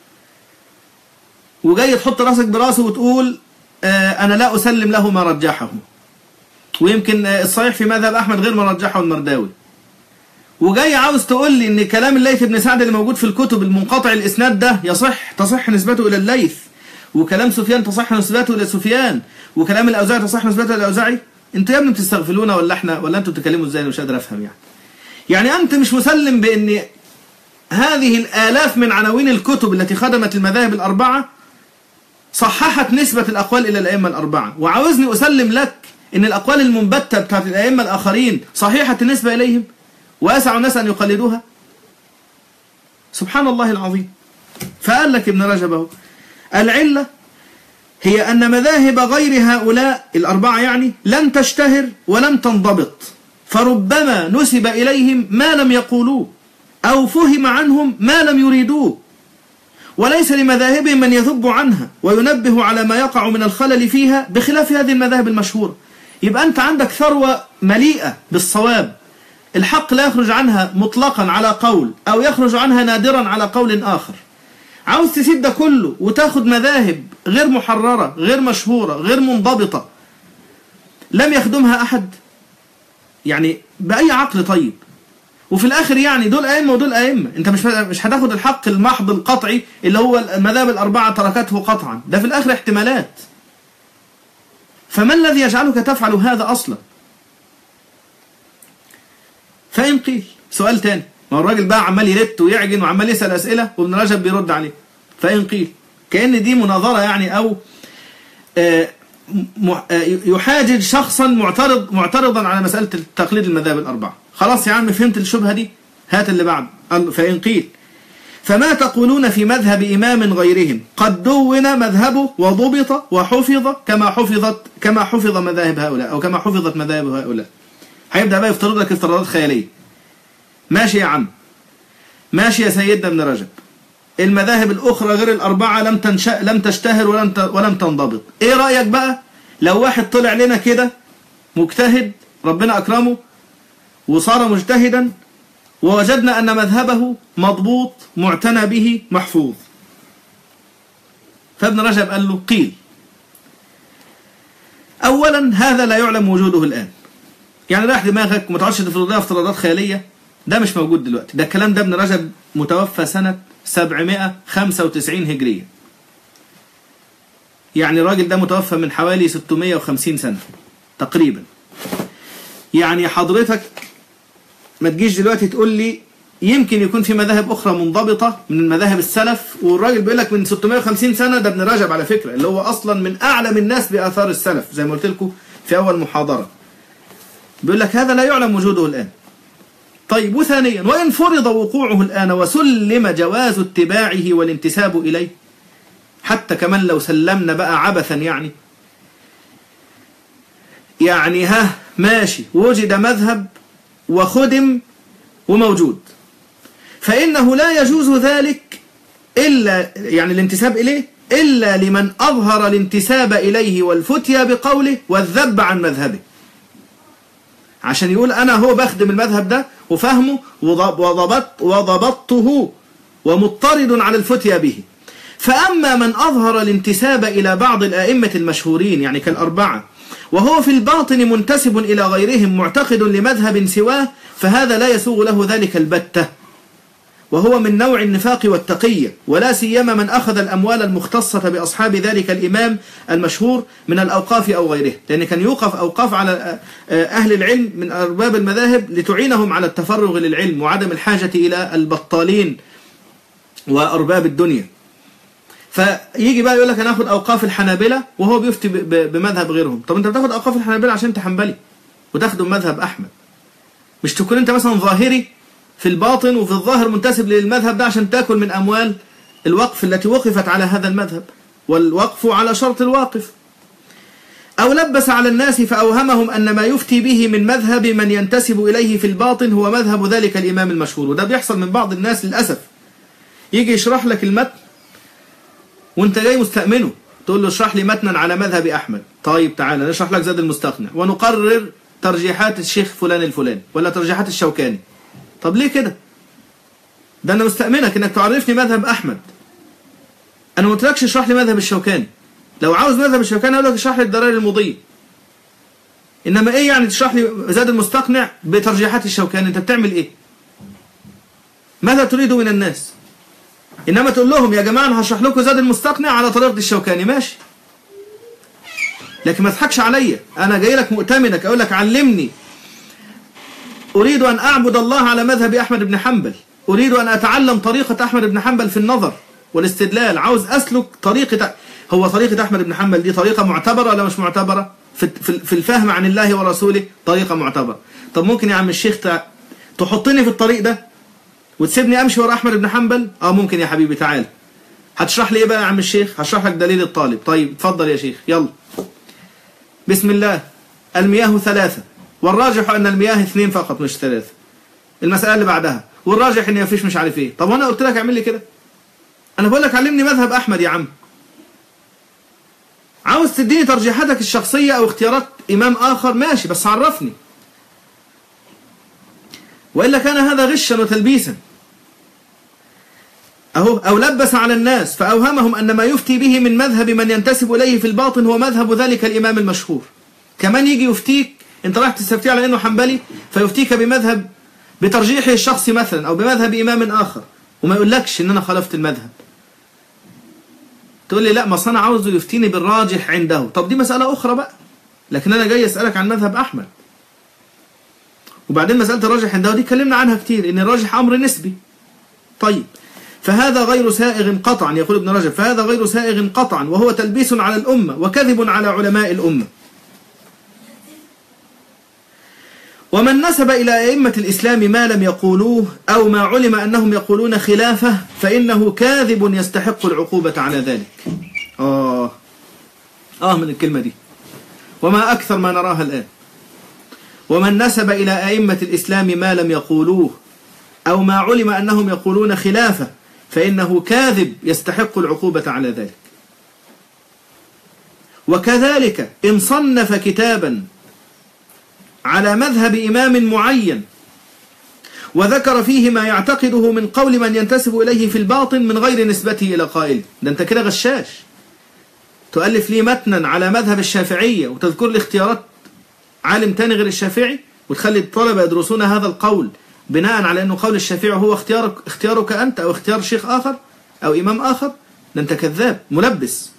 وجاي تحط راسك براسه وتقول آه، انا لا اسلم له ما رجحه ويمكن آه، الصحيح في مذهب احمد غير ما رجحه المرداوي وجاي عاوز تقول لي ان كلام الليث بن سعد اللي موجود في الكتب المنقطع الاسناد ده يصح تصح نسبته الى الليث وكلام سفيان تصح نسبته الى سفيان وكلام الاوزاعي تصح نسبته الى الاوزاعي انتوا يا ابني بتستغفلونا ولا احنا ولا انتوا بتتكلموا ازاي أنا مش قادر افهم يعني يعني انت مش مسلم بان هذه الالاف من عناوين الكتب التي خدمت المذاهب الاربعه صححت نسبة الأقوال إلى الأئمة الأربعة وعاوزني أسلم لك إن الأقوال المنبتة بتاعت الأئمة الآخرين صحيحة النسبة إليهم وأسع الناس أن يقلدوها سبحان الله العظيم فقال لك ابن رجب اهو العلة هي أن مذاهب غير هؤلاء الأربعة يعني لم تشتهر ولم تنضبط فربما نسب إليهم ما لم يقولوه أو فهم عنهم ما لم يريدوه وليس لمذاهبهم من يذب عنها وينبه على ما يقع من الخلل فيها بخلاف هذه المذاهب المشهورة يبقى أنت عندك ثروة مليئة بالصواب الحق لا يخرج عنها مطلقا على قول أو يخرج عنها نادرا على قول آخر عاوز تسيب ده كله وتاخد مذاهب غير محررة غير مشهورة غير منضبطة لم يخدمها أحد يعني بأي عقل طيب وفي الاخر يعني دول ائمه ودول ائمه انت مش مش هتاخد الحق المحض القطعي اللي هو المذاهب الاربعه تركته قطعا ده في الاخر احتمالات فما الذي يجعلك تفعل هذا اصلا فان قيل سؤال تاني ما هو الراجل بقى عمال يلت ويعجن وعمال يسال اسئله وابن رجب بيرد عليه فان قيل كان دي مناظره يعني او آه، م- آه، يحاجج شخصا معترض معترضا على مساله تقليد المذاهب الاربعه خلاص يا عم فهمت الشبهه دي هات اللي بعد قال فان قيل فما تقولون في مذهب إمام غيرهم قد دون مذهبه وضبط وحفظ كما حفظت كما حفظ مذاهب هؤلاء أو كما حفظت مذاهب هؤلاء هيبدأ بقى يفترض لك افتراضات خيالية ماشي يا عم ماشي يا سيدنا ابن رجب المذاهب الأخرى غير الأربعة لم تنشأ لم تشتهر ولم ت- ولم تنضبط إيه رأيك بقى لو واحد طلع لنا كده مجتهد ربنا أكرمه وصار مجتهدا ووجدنا أن مذهبه مضبوط معتنى به محفوظ فابن رجب قال له قيل أولا هذا لا يعلم وجوده الآن يعني راح دماغك وما تقعدش تفرض لها افتراضات خيالية ده مش موجود دلوقتي ده الكلام ده ابن رجب متوفى سنة 795 هجرية يعني الراجل ده متوفى من حوالي 650 سنة تقريبا يعني حضرتك ما تجيش دلوقتي تقول لي يمكن يكون في مذاهب اخرى منضبطه من مذاهب السلف والراجل بيقول لك من 650 سنه ده ابن رجب على فكره اللي هو اصلا من اعلم الناس باثار السلف زي ما قلت لكم في اول محاضره بيقول لك هذا لا يعلم وجوده الان طيب وثانيا وان فرض وقوعه الان وسلم جواز اتباعه والانتساب اليه حتى كمان لو سلمنا بقى عبثا يعني يعني ها ماشي وجد مذهب وخدم وموجود فإنه لا يجوز ذلك إلا يعني الانتساب إليه إلا لمن أظهر الانتساب إليه والفتيا بقوله والذب عن مذهبه عشان يقول أنا هو بخدم المذهب ده وفهمه وضب- وضبط وضبطته ومضطرد على الفتيا به فأما من أظهر الانتساب إلى بعض الآئمة المشهورين يعني كالأربعة وهو في الباطن منتسب إلى غيرهم معتقد لمذهب سواه فهذا لا يسوغ له ذلك البتة وهو من نوع النفاق والتقية ولا سيما من أخذ الأموال المختصة بأصحاب ذلك الإمام المشهور من الأوقاف أو غيره لأن كان يوقف أوقاف على أهل العلم من أرباب المذاهب لتعينهم على التفرغ للعلم وعدم الحاجة إلى البطالين وأرباب الدنيا فيجي بقى يقول لك انا اخد اوقاف الحنابلة وهو بيفتي ب- ب- بمذهب غيرهم طب انت بتاخد اوقاف الحنابلة عشان انت حنبلي وتاخده مذهب احمد مش تكون انت مثلا ظاهري في الباطن وفي الظاهر منتسب للمذهب ده عشان تاكل من اموال الوقف التي وقفت على هذا المذهب والوقف على شرط الواقف أو لبس على الناس فأوهمهم أن ما يفتي به من مذهب من ينتسب إليه في الباطن هو مذهب ذلك الإمام المشهور وده بيحصل من بعض الناس للأسف يجي يشرح لك المتن وانت جاي مستأمنه تقول له اشرح لي متنا على مذهب أحمد طيب تعالى نشرح لك زاد المستقنع ونقرر ترجيحات الشيخ فلان الفلاني ولا ترجيحات الشوكاني طب ليه كده ده أنا مستأمنك إنك تعرفني مذهب أحمد أنا ما قلتلكش اشرح لي مذهب الشوكاني لو عاوز مذهب الشوكاني أقول لك اشرح لي الدلائل المضية إنما إيه يعني تشرح لي زاد المستقنع بترجيحات الشوكاني أنت بتعمل إيه ماذا تريد من الناس إنما تقول لهم يا جماعة أنا هشرح لكم زاد المستقنع على طريقة الشوكاني ماشي لكن ما تضحكش عليا أنا جاي لك مؤتمنك أقول لك علمني أريد أن أعبد الله على مذهب أحمد بن حنبل أريد أن أتعلم طريقة أحمد بن حنبل في النظر والاستدلال عاوز أسلك طريقة هو طريقة أحمد بن حنبل دي طريقة معتبرة ولا مش معتبرة في في الفهم عن الله ورسوله طريقة معتبرة طب ممكن يا عم الشيخ تحطني في الطريق ده وتسيبني امشي ورا احمد بن حنبل اه ممكن يا حبيبي تعال هتشرح لي ايه بقى يا عم الشيخ هشرح لك دليل الطالب طيب اتفضل يا شيخ يلا بسم الله المياه ثلاثة والراجح ان المياه اثنين فقط مش ثلاثة المسألة اللي بعدها والراجح ان مفيش مش عارف ايه طب وانا قلت لك اعمل لي كده انا بقول لك علمني مذهب احمد يا عم عاوز تديني ترجيحاتك الشخصية او اختيارات امام اخر ماشي بس عرفني وإلا كان هذا غشا وتلبيسا أهو أو لبس على الناس فأوهمهم أن ما يفتي به من مذهب من ينتسب إليه في الباطن هو مذهب ذلك الإمام المشهور كمان يجي يفتيك انت رايح تستفتي على انه حنبلي فيفتيك بمذهب بترجيحه الشخصي مثلا او بمذهب امام اخر وما يقولكش ان انا خالفت المذهب تقول لي لا ما انا عاوزه يفتيني بالراجح عنده طب دي مسألة اخرى بقى لكن انا جاي اسألك عن مذهب احمد وبعدين مسألة الراجح عنده دي اتكلمنا عنها كتير ان الراجح امر نسبي طيب فهذا غير سائغ قطعا يقول ابن رجب فهذا غير سائغ قطعا وهو تلبيس على الأمة وكذب على علماء الأمة ومن نسب إلى أئمة الإسلام ما لم يقولوه أو ما علم أنهم يقولون خلافه فإنه كاذب يستحق العقوبة على ذلك آه آه من الكلمة دي وما أكثر ما نراها الآن ومن نسب إلى أئمة الإسلام ما لم يقولوه أو ما علم أنهم يقولون خلافه فإنه كاذب يستحق العقوبة على ذلك وكذلك إن صنف كتابا على مذهب إمام معين وذكر فيه ما يعتقده من قول من ينتسب إليه في الباطن من غير نسبته إلى قائل ده أنت كده غشاش تؤلف لي متنا على مذهب الشافعية وتذكر لي اختيارات عالم تاني غير الشافعي وتخلي الطلبة يدرسون هذا القول بناء على أنه قول الشافعي هو اختيارك, اختيارك أنت أو اختيار شيخ آخر أو إمام آخر ده أنت كذاب ملبس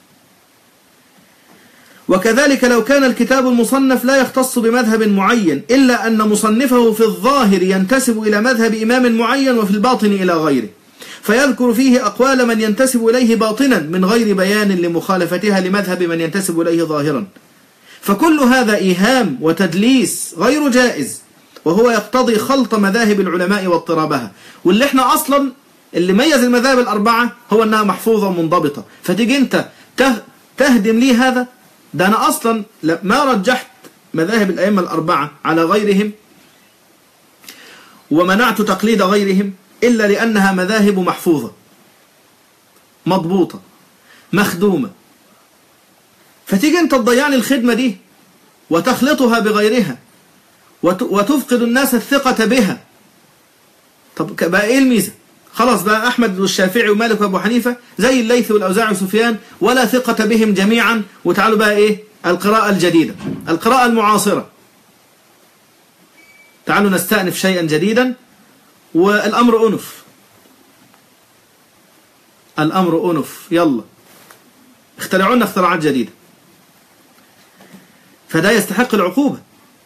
وكذلك لو كان الكتاب المصنف لا يختص بمذهب معين إلا أن مصنفه في الظاهر ينتسب إلى مذهب إمام معين وفي الباطن إلى غيره فيذكر فيه أقوال من ينتسب إليه باطنا من غير بيان لمخالفتها لمذهب من ينتسب إليه ظاهرا فكل هذا إيهام وتدليس غير جائز وهو يقتضي خلط مذاهب العلماء واضطرابها واللي احنا أصلا اللي ميز المذاهب الأربعة هو أنها محفوظة ومنضبطة فتيجي أنت تهدم لي هذا ده أنا أصلا ما رجحت مذاهب الأئمة الأربعة على غيرهم ومنعت تقليد غيرهم إلا لأنها مذاهب محفوظة مضبوطة مخدومة فتيجي أنت تضيع لي الخدمة دي وتخلطها بغيرها وتفقد الناس الثقة بها طب بقى إيه الميزة خلاص بقى أحمد والشافعي ومالك وأبو حنيفة زي الليث والأوزاعي وسفيان ولا ثقة بهم جميعا وتعالوا بقى إيه القراءة الجديدة القراءة المعاصرة تعالوا نستأنف شيئا جديدا والأمر أنف الأمر أنف يلا اخترعوا لنا اختراعات جديدة فده يستحق العقوبة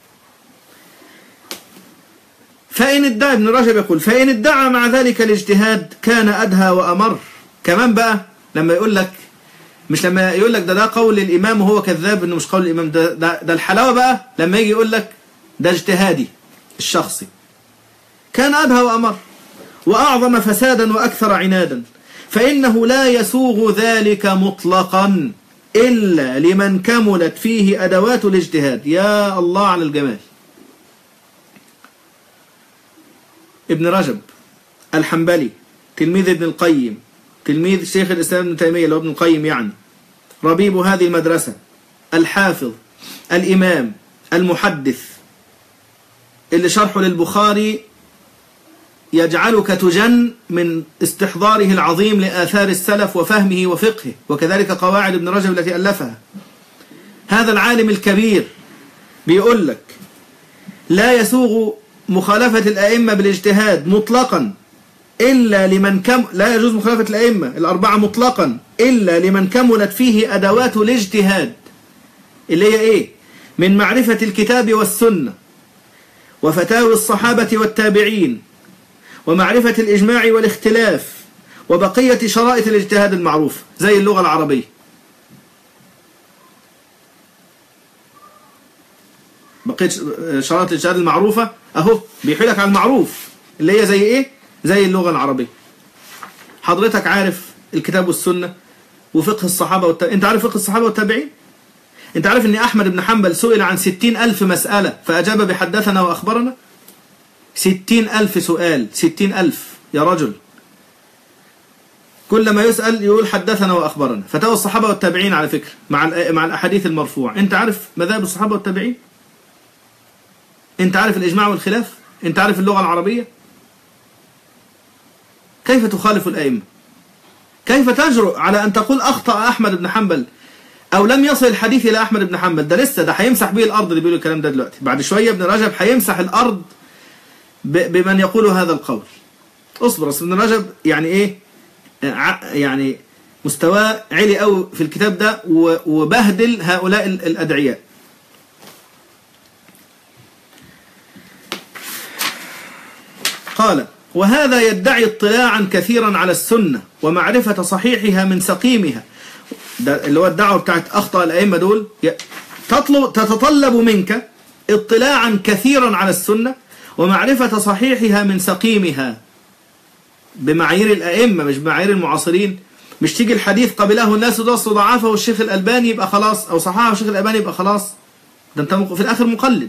فإن ادعى ابن رجب يقول فإن ادعى مع ذلك الاجتهاد كان أدهى وأمر كمان بقى لما يقول لك مش لما يقول لك ده ده قول الإمام وهو كذاب إنه مش قول الإمام ده, ده, ده الحلاوة بقى لما يجي يقول لك ده اجتهادي الشخصي كان أدهى وأمر وأعظم فسادا وأكثر عنادا فإنه لا يسوغ ذلك مطلقا إلا لمن كملت فيه أدوات الاجتهاد يا الله على الجمال ابن رجب الحنبلي تلميذ ابن القيم تلميذ شيخ الإسلام ابن تيمية اللي هو ابن القيم يعني ربيب هذه المدرسة الحافظ الإمام المحدث اللي شرحه للبخاري يجعلك تجن من استحضاره العظيم لآثار السلف وفهمه وفقهه وكذلك قواعد ابن رجب التي ألفها هذا العالم الكبير بيقول لك لا يسوغ مخالفة الأئمة بالاجتهاد مطلقا إلا لمن كم لا يجوز مخالفة الأئمة الأربعة مطلقا إلا لمن كملت فيه أدوات الاجتهاد اللي هي إيه من معرفة الكتاب والسنة وفتاوي الصحابة والتابعين ومعرفة الإجماع والاختلاف وبقية شرائط الاجتهاد المعروف زي اللغة العربية بقية شرائط الاجتهاد المعروفة أهو بيحيلك على المعروف اللي هي زي إيه زي اللغة العربية حضرتك عارف الكتاب والسنة وفقه الصحابة والت... انت عارف فقه الصحابة والتابعين انت عارف ان احمد بن حنبل سئل عن ستين الف مسألة فاجاب بحدثنا واخبرنا ستين الف سؤال ستين الف يا رجل كل ما يسأل يقول حدثنا واخبرنا فتاوى الصحابة والتابعين على فكرة مع مع الاحاديث المرفوعة انت عارف مذاهب الصحابة والتابعين انت عارف الاجماع والخلاف انت عارف اللغة العربية كيف تخالف الأئمة كيف تجرؤ على أن تقول أخطأ أحمد بن حنبل أو لم يصل الحديث إلى أحمد بن حنبل ده لسه ده هيمسح به الأرض اللي بيقولوا الكلام ده دلوقتي بعد شوية ابن رجب هيمسح الأرض بمن يقول هذا القول اصبر اصل ابن رجب يعني إيه يعني مستواه عالي قوي في الكتاب ده وبهدل هؤلاء الأدعياء قال وهذا يدعي اطلاعا كثيرا على السنة ومعرفة صحيحها من سقيمها ده اللي هو الدعوة بتاعت أخطأ الأئمة دول تطلب تتطلب منك اطلاعا كثيرا على السنة ومعرفة صحيحها من سقيمها بمعايير الأئمة مش بمعايير المعاصرين مش تيجي الحديث قبله الناس ده ضعافه والشيخ الألباني يبقى خلاص أو صححه الشيخ الألباني يبقى خلاص ده أنت في الآخر مقلد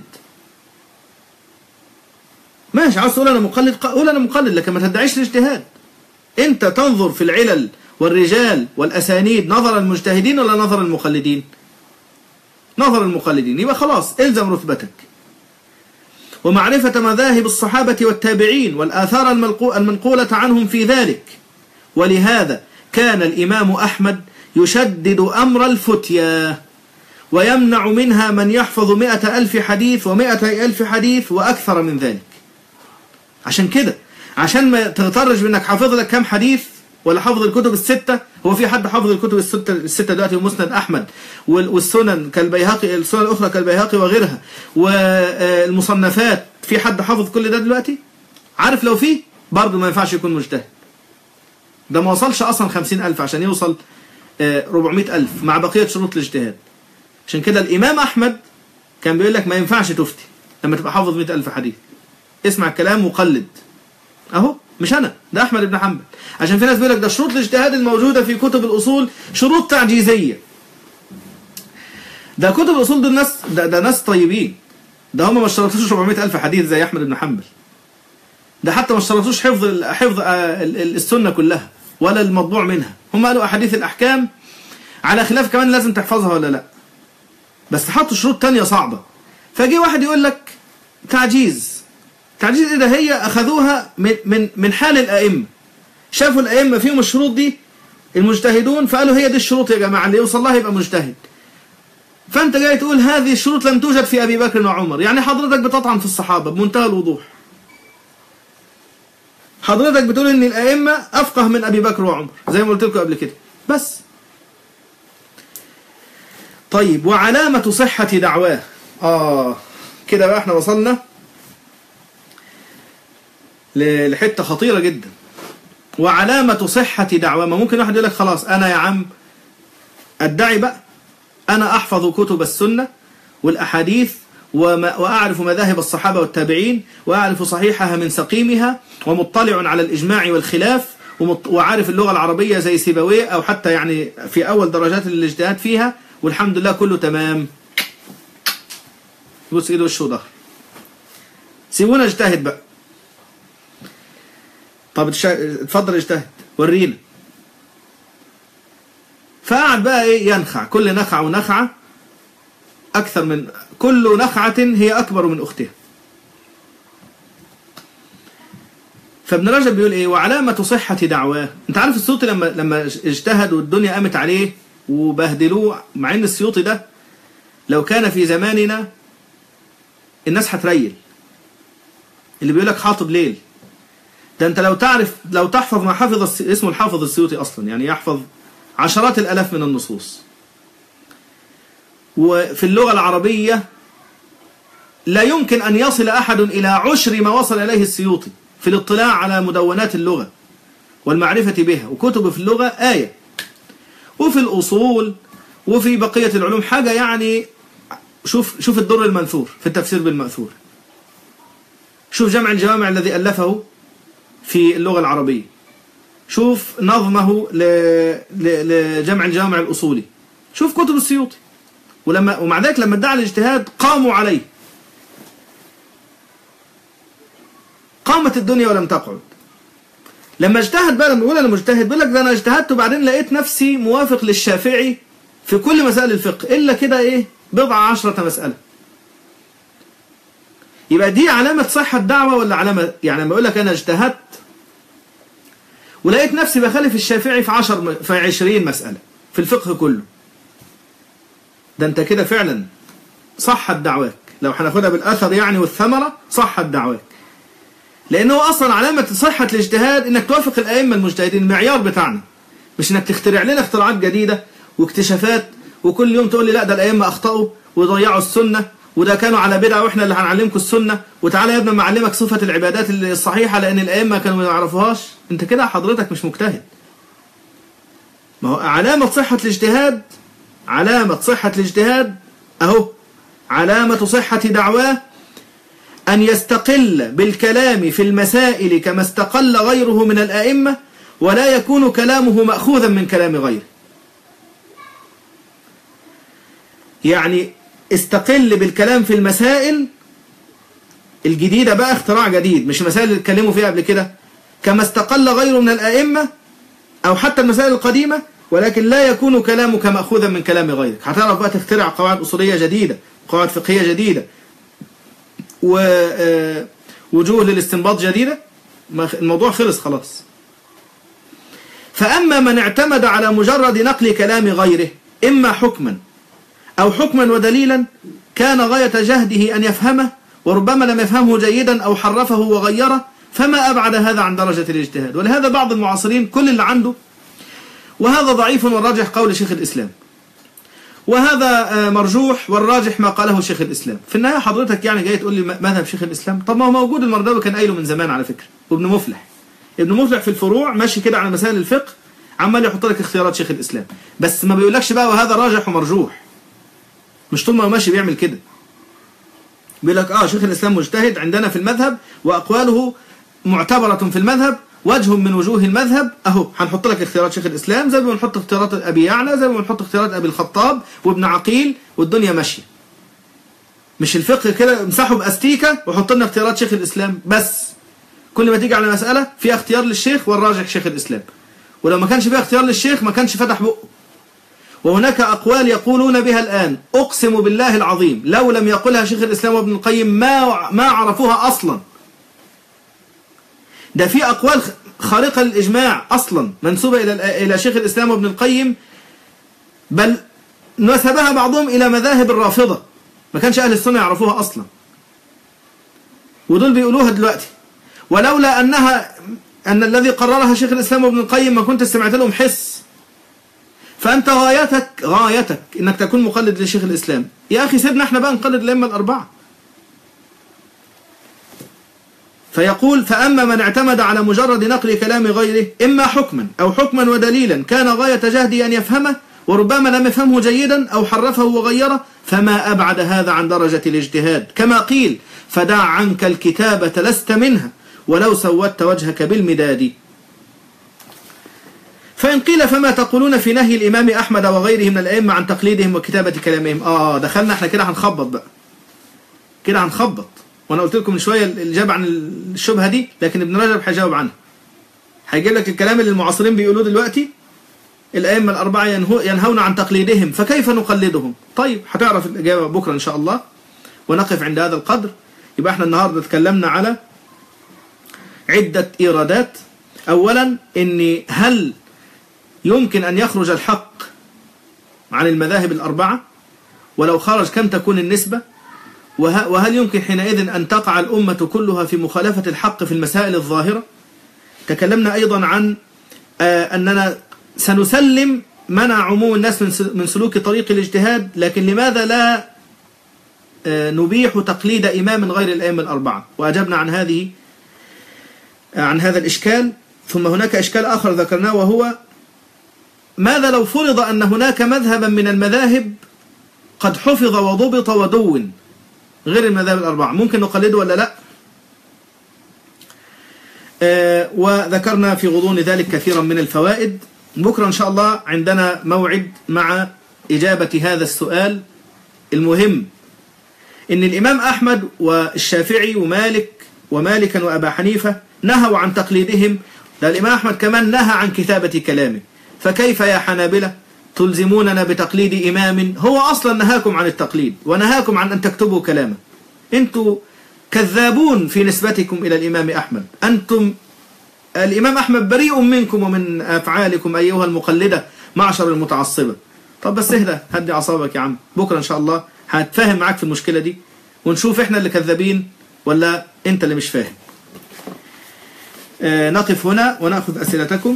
ماشي عاوز تقول انا مقلد قول انا مقلد لكن ما تدعيش الاجتهاد انت تنظر في العلل والرجال والاسانيد نظر المجتهدين ولا نظر المقلدين نظر المقلدين يبقى خلاص الزم رتبتك ومعرفة مذاهب الصحابة والتابعين والآثار المنقولة عنهم في ذلك ولهذا كان الإمام أحمد يشدد أمر الفتيا ويمنع منها من يحفظ مئة ألف حديث ومئة ألف حديث وأكثر من ذلك عشان كده عشان ما تغترش بانك حافظ لك كام حديث ولا حافظ الكتب الستة هو في حد حافظ الكتب الستة, الستة دلوقتي ومسند أحمد والسنن كالبيهقي السنن الأخرى كالبيهقي وغيرها والمصنفات في حد حافظ كل ده دلوقتي عارف لو في برضه ما ينفعش يكون مجتهد ده ما وصلش أصلا خمسين ألف عشان يوصل ربعمائة ألف مع بقية شروط الاجتهاد عشان كده الإمام أحمد كان بيقول لك ما ينفعش تفتي لما تبقى حافظ مئة ألف حديث اسمع الكلام وقلد اهو مش انا ده احمد بن حنبل عشان في ناس بيقول لك ده شروط الاجتهاد الموجوده في كتب الاصول شروط تعجيزيه ده كتب الاصول دول ناس ده, ده ناس طيبين ده هم ما اشترطوش 400 الف حديث زي احمد بن حنبل ده حتى ما اشترطوش حفظ حفظ السنه كلها ولا المطبوع منها هم قالوا احاديث الاحكام على خلاف كمان لازم تحفظها ولا لا بس حطوا شروط تانية صعبه فجي واحد يقول لك تعجيز تعجيز ايه ده هي اخذوها من من من حال الائمه شافوا الائمه فيهم الشروط دي المجتهدون فقالوا هي دي الشروط يا جماعه اللي يوصل لها يبقى مجتهد فانت جاي تقول هذه الشروط لم توجد في ابي بكر وعمر يعني حضرتك بتطعن في الصحابه بمنتهى الوضوح حضرتك بتقول ان الائمه افقه من ابي بكر وعمر زي ما قلت لكم قبل كده بس طيب وعلامه صحه دعواه اه كده بقى احنا وصلنا لحته خطيره جدا وعلامه صحه دعواه ما ممكن واحد يقول لك خلاص انا يا عم ادعي بقى انا احفظ كتب السنه والاحاديث وما وأعرف مذاهب الصحابة والتابعين وأعرف صحيحها من سقيمها ومطلع على الإجماع والخلاف ومط- وعارف اللغة العربية زي سيبويه أو حتى يعني في أول درجات الاجتهاد فيها والحمد لله كله تمام يبص إيده وشه وظهر سيبونا اجتهد بقى طب اتش- اتفضل اجتهد ورينا فقعد بقى ايه ينخع كل نخعة ونخعة أكثر من كل نخعة هي أكبر من أختها فابن رجب بيقول ايه وعلامة صحة دعواه انت عارف السيوطي لما لما اجتهد والدنيا قامت عليه وبهدلوه مع ان السيوطي ده لو كان في زماننا الناس هتريل اللي بيقول لك حاطب ليل ده انت لو تعرف لو تحفظ ما حفظ الس... اسمه الحافظ السيوطي اصلا يعني يحفظ عشرات الالاف من النصوص وفي اللغة العربية لا يمكن أن يصل أحد إلى عشر ما وصل إليه السيوطي في الاطلاع على مدونات اللغة والمعرفة بها وكتب في اللغة آية وفي الأصول وفي بقية العلوم حاجة يعني شوف شوف الدر المنثور في التفسير بالمأثور شوف جمع الجوامع الذي ألفه في اللغة العربية شوف نظمه ل... ل... لجمع الجوامع الأصولي شوف كتب السيوطي ولما ومع ذلك لما ادعى الاجتهاد قاموا عليه قامت الدنيا ولم تقعد لما اجتهد بقى لما يقول انا مجتهد بيقول لك ده انا اجتهدت وبعدين لقيت نفسي موافق للشافعي في كل مسائل الفقه الا كده ايه بضع عشرة مسألة يبقى دي علامة صحة دعوة ولا علامة يعني لما يقول لك انا اجتهدت ولقيت نفسي بخالف الشافعي في عشر في عشرين مسألة في الفقه كله ده انت كده فعلا صحت دعواك لو هناخدها بالاثر يعني والثمره صحت دعواك لانه اصلا علامه صحه الاجتهاد انك توافق الائمه المجتهدين المعيار بتاعنا مش انك تخترع لنا اختراعات جديده واكتشافات وكل يوم تقول لي لا ده الائمه اخطاوا وضيعوا السنه وده كانوا على بدعه واحنا اللي هنعلمكم السنه وتعالى يا ابني ما اعلمك صفه العبادات الصحيحه لان الائمه كانوا ما يعرفوهاش انت كده حضرتك مش مجتهد ما هو علامه صحه الاجتهاد علامة صحة الاجتهاد أهو علامة صحة دعواه أن يستقل بالكلام في المسائل كما استقل غيره من الأئمة ولا يكون كلامه مأخوذا من كلام غيره يعني استقل بالكلام في المسائل الجديدة بقى اختراع جديد مش المسائل اللي اتكلموا فيها قبل كده كما استقل غيره من الأئمة أو حتى المسائل القديمة ولكن لا يكون كلامك مأخوذا من كلام غيرك هتعرف بقى تخترع قواعد أصولية جديدة قواعد فقهية جديدة ووجوه للاستنباط جديدة الموضوع خلص خلاص فأما من اعتمد على مجرد نقل كلام غيره إما حكما أو حكما ودليلا كان غاية جهده أن يفهمه وربما لم يفهمه جيدا أو حرفه وغيره فما أبعد هذا عن درجة الاجتهاد ولهذا بعض المعاصرين كل اللي عنده وهذا ضعيف والراجح قول شيخ الإسلام وهذا مرجوح والراجح ما قاله شيخ الإسلام في النهاية حضرتك يعني جاي تقول لي مذهب شيخ الإسلام طب ما هو موجود المرداوي كان قايله من زمان على فكرة وابن مفلح ابن مفلح في الفروع ماشي كده على مسائل الفقه عمال يحط لك اختيارات شيخ الإسلام بس ما بيقولكش بقى وهذا راجح ومرجوح مش طول ما هو ماشي بيعمل كده بيقول لك اه شيخ الإسلام مجتهد عندنا في المذهب وأقواله معتبرة في المذهب وجه من وجوه المذهب اهو هنحط لك اختيارات شيخ الاسلام زي ما بنحط اختيارات ابي يعلى زي ما بنحط اختيارات ابي الخطاب وابن عقيل والدنيا ماشيه مش الفقه كده امسحه باستيكه وحط لنا اختيارات شيخ الاسلام بس كل ما تيجي على مساله فيها اختيار للشيخ والراجح شيخ الاسلام ولو ما كانش فيها اختيار للشيخ ما كانش فتح بقه وهناك اقوال يقولون بها الان اقسم بالله العظيم لو لم يقلها شيخ الاسلام وابن القيم ما ما عرفوها اصلا ده في أقوال خارقة للإجماع أصلا منسوبة إلى إلى شيخ الإسلام وابن القيم بل نسبها بعضهم إلى مذاهب الرافضة ما كانش أهل السنة يعرفوها أصلا ودول بيقولوها دلوقتي ولولا أنها أن الذي قررها شيخ الإسلام وابن القيم ما كنت استمعت لهم حس فأنت غايتك غايتك إنك تكون مقلد لشيخ الإسلام يا أخي سيبنا احنا بقى نقلد الأئمة الأربعة فيقول فأما من اعتمد على مجرد نقل كلام غيره إما حكما أو حكما ودليلا كان غاية جهده أن يفهمه وربما لم يفهمه جيدا أو حرفه وغيره فما أبعد هذا عن درجة الاجتهاد كما قيل فدع عنك الكتابة لست منها ولو سودت وجهك بالمداد فإن قيل فما تقولون في نهي الإمام أحمد وغيره من الأئمة عن تقليدهم وكتابة كلامهم آه دخلنا احنا كده هنخبط بقى كده هنخبط وأنا قلت لكم من شوية الإجابة عن الشبهة دي لكن ابن رجب هيجاوب عنها هيجيب لك الكلام اللي المعاصرين بيقولوه دلوقتي الأئمة الأربعة ينهو ينهون عن تقليدهم فكيف نقلدهم طيب هتعرف الإجابة بكرة إن شاء الله ونقف عند هذا القدر يبقى احنا النهاردة تكلمنا على عدة إيرادات أولا إن هل يمكن أن يخرج الحق عن المذاهب الأربعة ولو خرج كم تكون النسبة وهل يمكن حينئذ أن تقع الأمة كلها في مخالفة الحق في المسائل الظاهرة تكلمنا أيضا عن أننا سنسلم منع عموم الناس من سلوك طريق الاجتهاد لكن لماذا لا نبيح تقليد إمام غير الأئمة الأربعة وأجبنا عن هذه عن هذا الإشكال ثم هناك إشكال آخر ذكرناه وهو ماذا لو فرض أن هناك مذهبا من المذاهب قد حفظ وضبط ودون غير المذاهب الأربعة ممكن نقلده ولا لا آه وذكرنا في غضون ذلك كثيرا من الفوائد بكرة إن شاء الله عندنا موعد مع إجابة هذا السؤال المهم إن الإمام أحمد والشافعي ومالك ومالكا وأبا حنيفة نهوا عن تقليدهم ده الإمام أحمد كمان نهى عن كتابة كلامه فكيف يا حنابلة تلزموننا بتقليد إمام هو أصلا نهاكم عن التقليد ونهاكم عن أن تكتبوا كلامه أنتم كذابون في نسبتكم إلى الإمام أحمد أنتم الإمام أحمد بريء منكم ومن أفعالكم أيها المقلدة معشر المتعصبة طب بس اهدى هدي أعصابك يا عم بكرة إن شاء الله هتفاهم معاك في المشكلة دي ونشوف إحنا اللي كذابين ولا أنت اللي مش فاهم آه نقف هنا ونأخذ أسئلتكم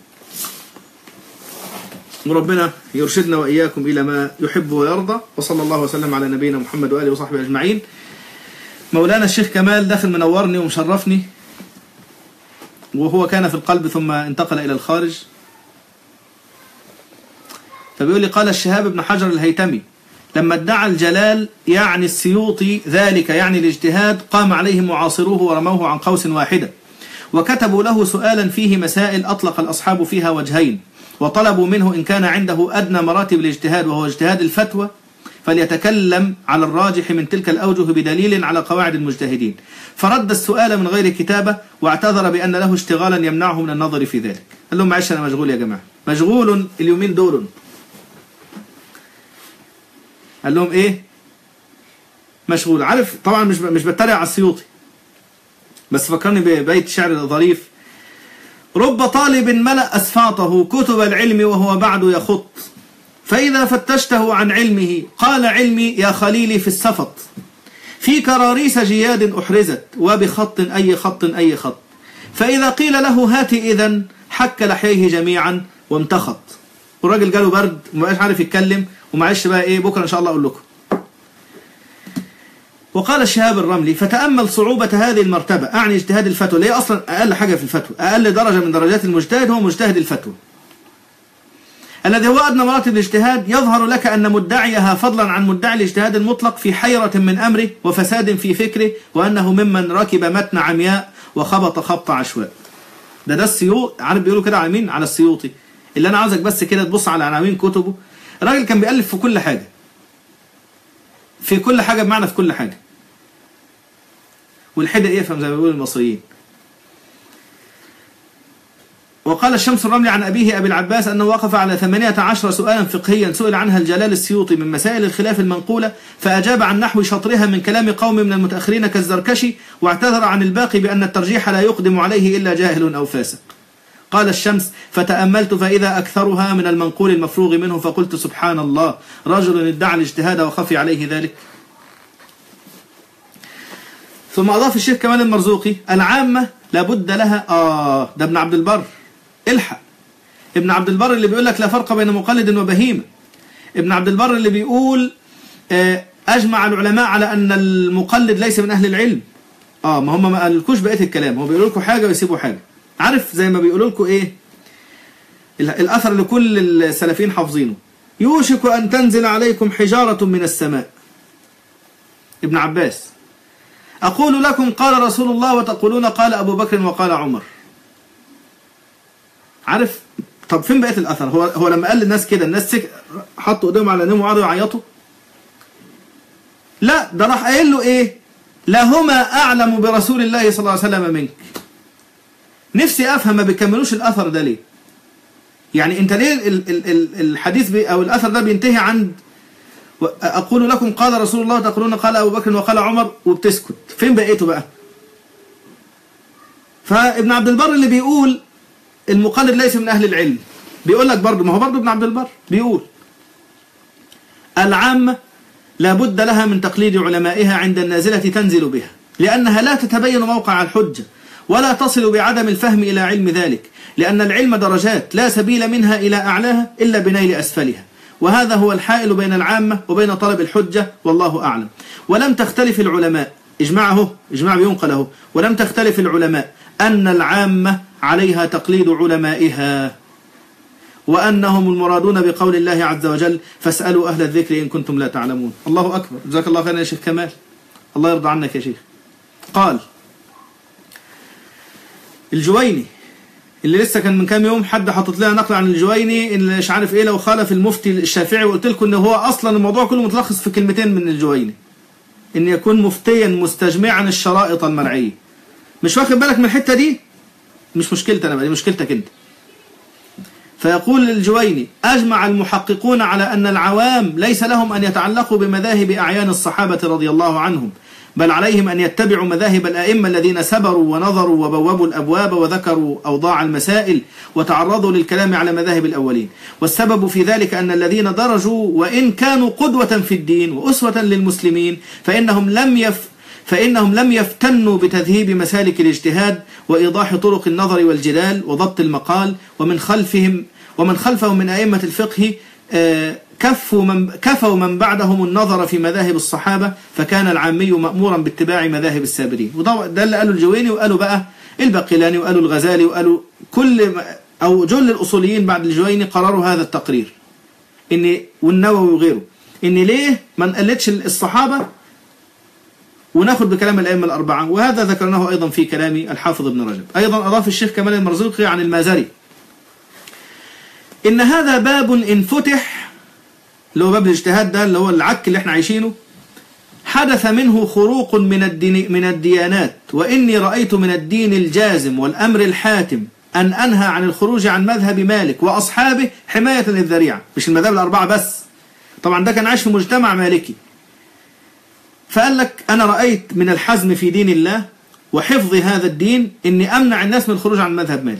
وربنا يرشدنا وإياكم إلى ما يحب ويرضى وصلى الله وسلم على نبينا محمد وآله وصحبه أجمعين مولانا الشيخ كمال داخل منورني ومشرفني وهو كان في القلب ثم انتقل إلى الخارج فبيقول لي قال الشهاب بن حجر الهيتمي لما ادعى الجلال يعني السيوطي ذلك يعني الاجتهاد قام عليه معاصروه ورموه عن قوس واحدة وكتبوا له سؤالا فيه مسائل أطلق الأصحاب فيها وجهين وطلبوا منه إن كان عنده أدنى مراتب الاجتهاد وهو اجتهاد الفتوى فليتكلم على الراجح من تلك الأوجه بدليل على قواعد المجتهدين فرد السؤال من غير كتابة واعتذر بأن له اشتغالا يمنعه من النظر في ذلك قال لهم معلش أنا مشغول يا جماعة مشغول اليومين دول قال لهم إيه مشغول عارف طبعا مش مش بتريق على السيوطي بس فكرني ببيت شعر ظريف رب طالب ملأ أسفاطه كتب العلم وهو بعد يخط فإذا فتشته عن علمه قال علمي يا خليلي في السفط في كراريس جياد أحرزت وبخط أي خط أي خط فإذا قيل له هات إذا حك لحيه جميعا وامتخط والراجل جاله برد ومبقاش عارف يتكلم ومعلش بقى إيه بكرة إن شاء الله أقول لكم وقال الشهاب الرملي فتأمل صعوبة هذه المرتبة أعني اجتهاد الفتوى اللي هي أصلا أقل حاجة في الفتوى أقل درجة من درجات المجتهد هو مجتهد الفتوى الذي هو أدنى مراتب الاجتهاد يظهر لك أن مدعيها فضلا عن مدعي الاجتهاد المطلق في حيرة من أمره وفساد في فكره وأنه ممن ركب متن عمياء وخبط خبط عشواء ده ده السيوط عارف بيقولوا كده على مين على السيوطي اللي أنا عاوزك بس كده تبص على عناوين كتبه الراجل كان بيألف في كل حاجة في كل حاجة بمعنى في كل حاجة والحدق يفهم زي ما بيقول المصريين وقال الشمس الرملي عن أبيه أبي العباس أنه وقف على ثمانية عشر سؤالا فقهيا سئل عنها الجلال السيوطي من مسائل الخلاف المنقولة فأجاب عن نحو شطرها من كلام قوم من المتأخرين كالزركشي واعتذر عن الباقي بأن الترجيح لا يقدم عليه إلا جاهل أو فاسق قال الشمس فتأملت فإذا أكثرها من المنقول المفروغ منه فقلت سبحان الله رجل ادعى الاجتهاد وخفي عليه ذلك ثم أضاف الشيخ كمال المرزوقي العامة لابد لها آه ده ابن عبد البر الحق ابن عبد البر اللي بيقول لك لا فرق بين مقلد وبهيمة ابن عبد البر اللي بيقول آه أجمع العلماء على أن المقلد ليس من أهل العلم آه ما هم ما قالكوش بقية الكلام هو بيقولوا لكم حاجة ويسيبوا حاجة عارف زي ما بيقولوا لكم إيه الأثر اللي كل السلفيين حافظينه يوشك أن تنزل عليكم حجارة من السماء ابن عباس أقول لكم قال رسول الله وتقولون قال أبو بكر وقال عمر عارف طب فين بقيه الاثر هو هو لما قال للناس كده الناس سك... حطوا ايديهم على نوم وقعدوا يعيطوا لا ده راح قايل له ايه لهما اعلم برسول الله صلى الله عليه وسلم منك نفسي افهم ما بيكملوش الاثر ده ليه يعني انت ليه ال ال ال الحديث بي او الاثر ده بينتهي عند و- اقول لكم قال رسول الله تقولون قال ابو بكر وقال عمر وبتسكت فين بقيته بقى فابن عبد البر اللي بيقول المقلد ليس من اهل العلم بيقول لك برضه ما هو برضه ابن عبد البر بيقول العامة لابد لها من تقليد علمائها عند النازلة تنزل بها لأنها لا تتبين موقع الحجة ولا تصل بعدم الفهم إلى علم ذلك لأن العلم درجات لا سبيل منها إلى أعلاها إلا بنيل أسفلها وهذا هو الحائل بين العامة وبين طلب الحجة والله أعلم ولم تختلف العلماء إجماعه إجماع بينقله ولم تختلف العلماء أن العامة عليها تقليد علمائها وأنهم المرادون بقول الله عز وجل فاسألوا أهل الذكر إن كنتم لا تعلمون الله أكبر جزاك الله خيرا يا شيخ كمال الله يرضى عنك يا شيخ قال الجويني اللي لسه كان من كام يوم حد حاطط لنا نقل عن الجويني اللي مش عارف ايه لو خالف المفتي الشافعي وقلت لكم ان هو اصلا الموضوع كله متلخص في كلمتين من الجويني ان يكون مفتيا مستجمعا الشرائط المرعيه مش واخد بالك من الحته دي مش مشكلتي انا بقى دي مشكلتك انت فيقول الجويني أجمع المحققون على أن العوام ليس لهم أن يتعلقوا بمذاهب أعيان الصحابة رضي الله عنهم بل عليهم أن يتبعوا مذاهب الأئمة الذين سبروا ونظروا وبوبوا الأبواب وذكروا أوضاع المسائل وتعرضوا للكلام على مذاهب الأولين والسبب في ذلك أن الذين درجوا وإن كانوا قدوة في الدين وأسوة للمسلمين فإنهم لم يف فإنهم لم يفتنوا بتذهيب مسالك الاجتهاد وإيضاح طرق النظر والجدال وضبط المقال ومن خلفهم ومن خلفهم من أئمة الفقه آه، كفوا من كفوا من بعدهم النظر في مذاهب الصحابة فكان العامي مأمورا باتباع مذاهب السابرين وده ده اللي قالوا الجويني وقالوا بقى الباقلاني وقالوا الغزالي وقالوا كل ما- أو جل الأصوليين بعد الجويني قرروا هذا التقرير إن والنووي وغيره إن ليه ما نقلدش الصحابة وناخد بكلام الأئمة الأربعة وهذا ذكرناه أيضا في كلام الحافظ ابن رجب أيضا أضاف الشيخ كمال المرزوقي عن المازري إن هذا باب إن فتح اللي هو باب الاجتهاد ده اللي هو العك اللي احنا عايشينه حدث منه خروق من الدين من الديانات وإني رأيت من الدين الجازم والأمر الحاتم أن أنهى عن الخروج عن مذهب مالك وأصحابه حماية للذريعة مش المذاهب الأربعة بس طبعا ده كان عايش في مجتمع مالكي فقال لك أنا رأيت من الحزم في دين الله وحفظ هذا الدين إني أمنع الناس من الخروج عن مذهب مالك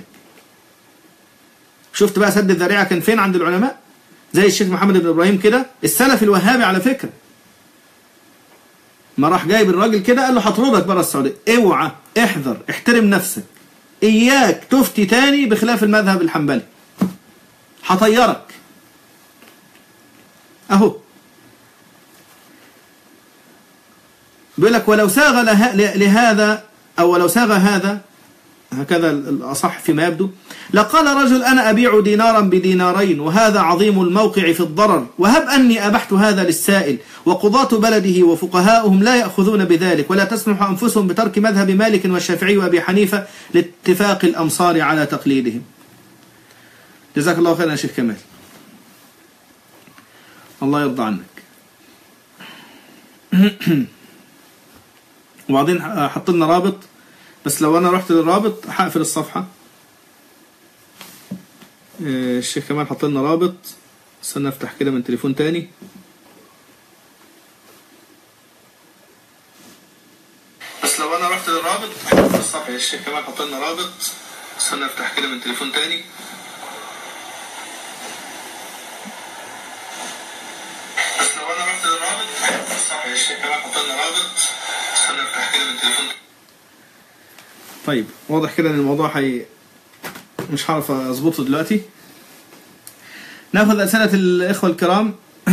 شفت بقى سد الذريعة كان فين عند العلماء زي الشيخ محمد بن إبراهيم كده السلف الوهابي على فكرة ما راح جايب الراجل كده قال له هطردك بره السعودية اوعى احذر احترم نفسك اياك تفتي تاني بخلاف المذهب الحنبلي هطيرك اهو بيقول لك ولو ساغ له- لهذا أو ولو ساغ هذا هكذا الأصح فيما يبدو لقال رجل أنا أبيع دينارا بدينارين وهذا عظيم الموقع في الضرر وهب أني أبحت هذا للسائل وقضاة بلده وفقهاؤهم لا يأخذون بذلك ولا تسمح أنفسهم بترك مذهب مالك والشافعي وأبي حنيفة لاتفاق الأمصار على تقليدهم جزاك الله خيرا يا شيخ كمال الله يرضى عنك وبعدين حط لنا رابط بس لو انا رحت للرابط هقفل الصفحه آه، الشيخ كمال حط لنا رابط استنى افتح كده من تليفون تاني بس لو انا رحت للرابط هقفل الصفحه الشيخ كمال حط لنا رابط استنى افتح كده من تليفون تاني بس لو انا رحت للرابط هقفل الصفحه الشيخ كمال حط لنا رابط استنى افتح كده من تليفون طيب واضح كده ان الموضوع حي... مش هعرف اظبطه دلوقتي ناخذ اسئله الاخوه الكرام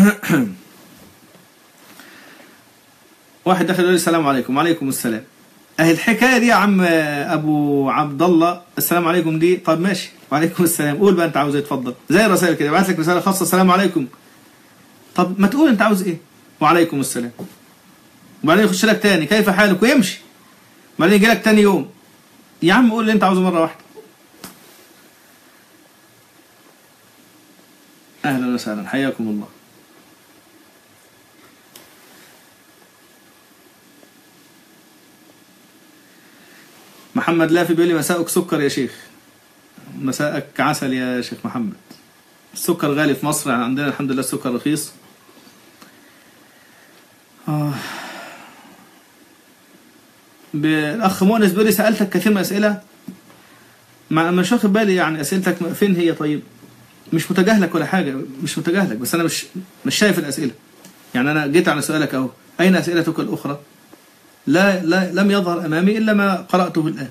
واحد دخل يقول لي السلام عليكم وعليكم السلام اهي الحكايه دي يا عم ابو عبد الله السلام عليكم دي طب ماشي وعليكم السلام قول بقى انت عاوز ايه اتفضل زي الرسائل كده ابعت لك رساله خاصه السلام عليكم طب ما تقول انت عاوز ايه وعليكم السلام وبعدين يخش لك تاني كيف حالك ويمشي بعدين يجي لك تاني يوم يا عم قول اللي انت عاوزه مره واحده أهلا وسهلا حياكم الله محمد لافي بيقول لي مساءك سكر يا شيخ مساءك عسل يا شيخ محمد السكر غالي في مصر يعني عندنا الحمد لله السكر رخيص آه. ب- الأخ مؤنس بيقول لي سألتك كثير من الأسئلة ما مش واخد بالي يعني أسئلتك فين هي طيب مش متجاهلك ولا حاجة مش متجاهلك بس أنا مش مش شايف الأسئلة يعني أنا جيت على سؤالك أهو أين أسئلتك الأخرى لا, لا لم يظهر أمامي إلا ما قرأته الآن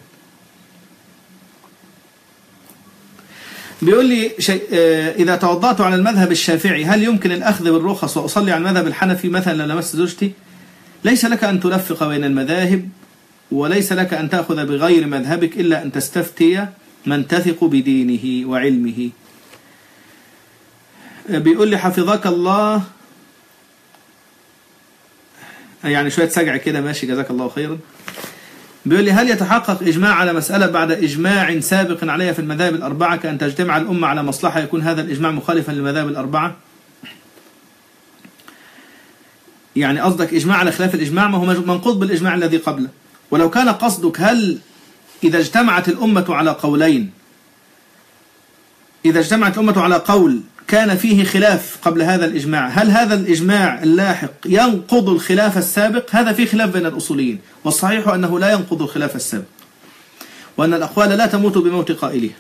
بيقول لي شيء آه، إذا توضأت على المذهب الشافعي هل يمكن الأخذ بالرخص وأصلي على المذهب الحنفي مثلا لو لمست زوجتي ليس لك أن تلفق بين المذاهب وليس لك أن تأخذ بغير مذهبك إلا أن تستفتي من تثق بدينه وعلمه آه، بيقول لي حفظك الله يعني شوية سجع كده ماشي جزاك الله خيرا بيقول لي هل يتحقق إجماع على مسألة بعد إجماع سابق عليها في المذاهب الأربعة كأن تجتمع الأمة على مصلحة يكون هذا الإجماع مخالفا للمذاهب الأربعة يعني قصدك إجماع على خلاف الإجماع ما هو منقوض بالإجماع الذي قبله ولو كان قصدك هل إذا اجتمعت الأمة على قولين إذا اجتمعت الأمة على قول كان فيه خلاف قبل هذا الإجماع هل هذا الإجماع اللاحق ينقض الخلاف السابق هذا فيه خلاف بين الأصوليين والصحيح أنه لا ينقض الخلاف السابق وأن الأقوال لا تموت بموت قائلها